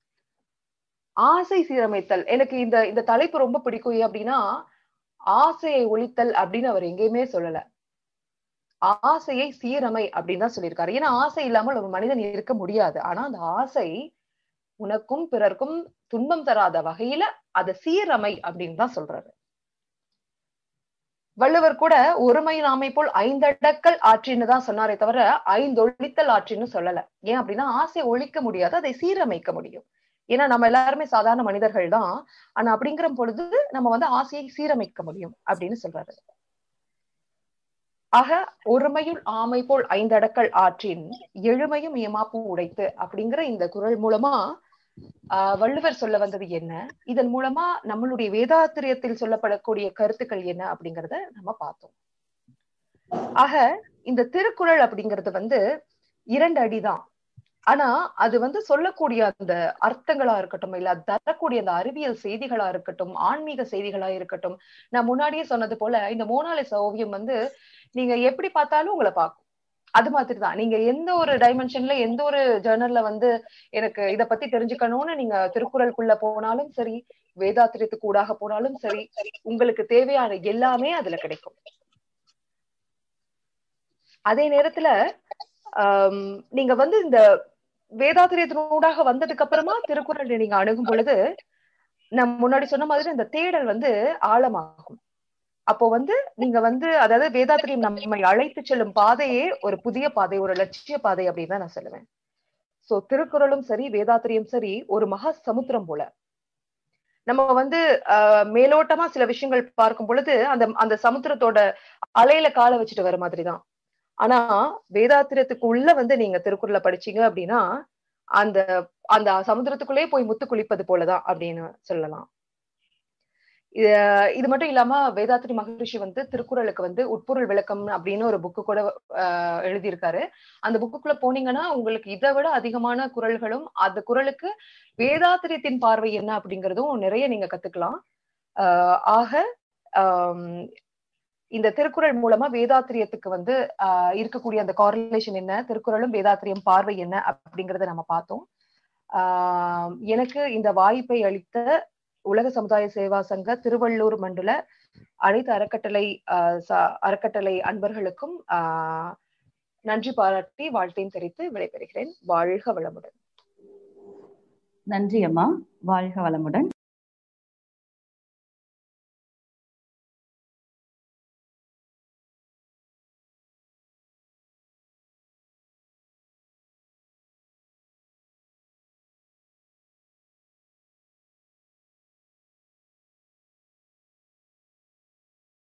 S2: ஆசை சீரமைத்தல் எனக்கு இந்த இந்த தலைப்பு ரொம்ப பிடிக்கும் அப்படின்னா ஆசையை ஒழித்தல் அப்படின்னு அவர் எங்கேயுமே சொல்லல ஆசையை சீரமை அப்படின்னு தான் சொல்லியிருக்காரு ஏன்னா ஆசை இல்லாமல் ஒரு மனிதன் இருக்க முடியாது ஆனா அந்த ஆசை உனக்கும் பிறர்க்கும் துன்பம் தராத வகையில அதை சீரமை அப்படின்னு தான் சொல்றாரு வள்ளுவர் கூட ஒருமையின் ஆமை போல் ஐந்தடக்கல் ஆற்றின்னு தான் சொன்னாரே தவிர ஐந்தொழித்தல் ஆற்றின்னு சொல்லல ஏன் அப்படின்னா ஆசை ஒழிக்க முடியாது அதை சீரமைக்க முடியும் ஏன்னா நம்ம எல்லாருமே சாதாரண மனிதர்கள் தான் ஆனா அப்படிங்கிற பொழுது நம்ம வந்து ஆசையை சீரமைக்க முடியும் அப்படின்னு சொல்றாரு ஆக ஒருமையுள் ஆமை போல் ஐந்தடக்கல் ஆற்றின் எழுமையும் ஏமாப்பும் உடைத்து அப்படிங்கிற இந்த குரல் மூலமா ஆஹ் வள்ளுவர் சொல்ல வந்தது என்ன இதன் மூலமா நம்மளுடைய வேதாத்திரியத்தில் சொல்லப்படக்கூடிய கருத்துக்கள் என்ன அப்படிங்கறத நம்ம பார்த்தோம் ஆக இந்த திருக்குறள் அப்படிங்கிறது வந்து இரண்டு அடிதான் ஆனா அது வந்து சொல்லக்கூடிய அந்த அர்த்தங்களா இருக்கட்டும் இல்ல அது தரக்கூடிய அந்த அறிவியல் செய்திகளா இருக்கட்டும் ஆன்மீக செய்திகளா இருக்கட்டும் நான் முன்னாடியே சொன்னது போல இந்த மோனாலிச ஓவியம் வந்து நீங்க எப்படி பார்த்தாலும் உங்களை பார்க்கும் அது மாதிரிதான் நீங்க எந்த ஒரு டைமென்ஷன்ல எந்த ஒரு ஜேர்னல்ல வந்து எனக்கு இத பத்தி தெரிஞ்சுக்கணும்னு நீங்க திருக்குறளுக்குள்ள போனாலும் சரி வேதாத்திரியத்துக்கு ஊடாக போனாலும் சரி உங்களுக்கு தேவையான எல்லாமே அதுல கிடைக்கும் அதே நேரத்துல ஆஹ் நீங்க வந்து இந்த வேதாத்திரியத்தினூடாக வந்ததுக்கு அப்புறமா திருக்குறள் நீங்க அணுகும் பொழுது நான் முன்னாடி சொன்ன மாதிரி இந்த தேடல் வந்து ஆழமாகும் அப்போ வந்து நீங்க வந்து அதாவது வேதாத்திரியம் நம்மை அழைத்து செல்லும் பாதையே ஒரு புதிய பாதை ஒரு லட்சிய பாதை அப்படின்னு தான் நான் சொல்லுவேன் சோ திருக்குறளும் சரி வேதாத்திரியம் சரி ஒரு மகா சமுத்திரம் போல நம்ம வந்து ஆஹ் மேலோட்டமா சில விஷயங்கள் பார்க்கும் பொழுது அந்த அந்த சமுத்திரத்தோட அலையில காலை வச்சுட்டு வர மாதிரிதான் ஆனா வேதாத்திரத்துக்கு உள்ள வந்து நீங்க திருக்குறளை படிச்சீங்க அப்படின்னா அந்த அந்த சமுத்திரத்துக்குள்ளே போய் முத்து குளிப்பது போலதான் அப்படின்னு சொல்லலாம் இது இது மட்டும் இல்லாம வேதாத்திரி மகரிஷி வந்து திருக்குறளுக்கு வந்து உட்பொருள் விளக்கம் அப்படின்னு ஒரு புக்கு கூட ஆஹ் எழுதியிருக்காரு அந்த புக்குக்குள்ள போனீங்கன்னா உங்களுக்கு இதை விட அதிகமான குரல்களும் அந்த குரலுக்கு வேதாத்திரியத்தின் பார்வை என்ன அப்படிங்கறதும் நிறைய நீங்க கத்துக்கலாம் ஆஹ் ஆக ஆஹ் இந்த திருக்குறள் மூலமா வேதாத்திரியத்துக்கு வந்து ஆஹ் இருக்கக்கூடிய அந்த காரலேஷன் என்ன திருக்குறளும் வேதாத்திரியம் பார்வை என்ன அப்படிங்கறத நம்ம பார்த்தோம் ஆஹ் எனக்கு இந்த வாய்ப்பை அளித்த உலக சமுதாய சேவா சங்க திருவள்ளூர் மண்டல அனைத்து அறக்கட்டளை ஆஹ் அறக்கட்டளை அன்பர்களுக்கும் ஆஹ் நன்றி பாராட்டி வாழ்த்தையும் தெரிவித்து விடைபெறுகிறேன் வாழ்க வளமுடன்
S1: நன்றி அம்மா வாழ்க வளமுடன்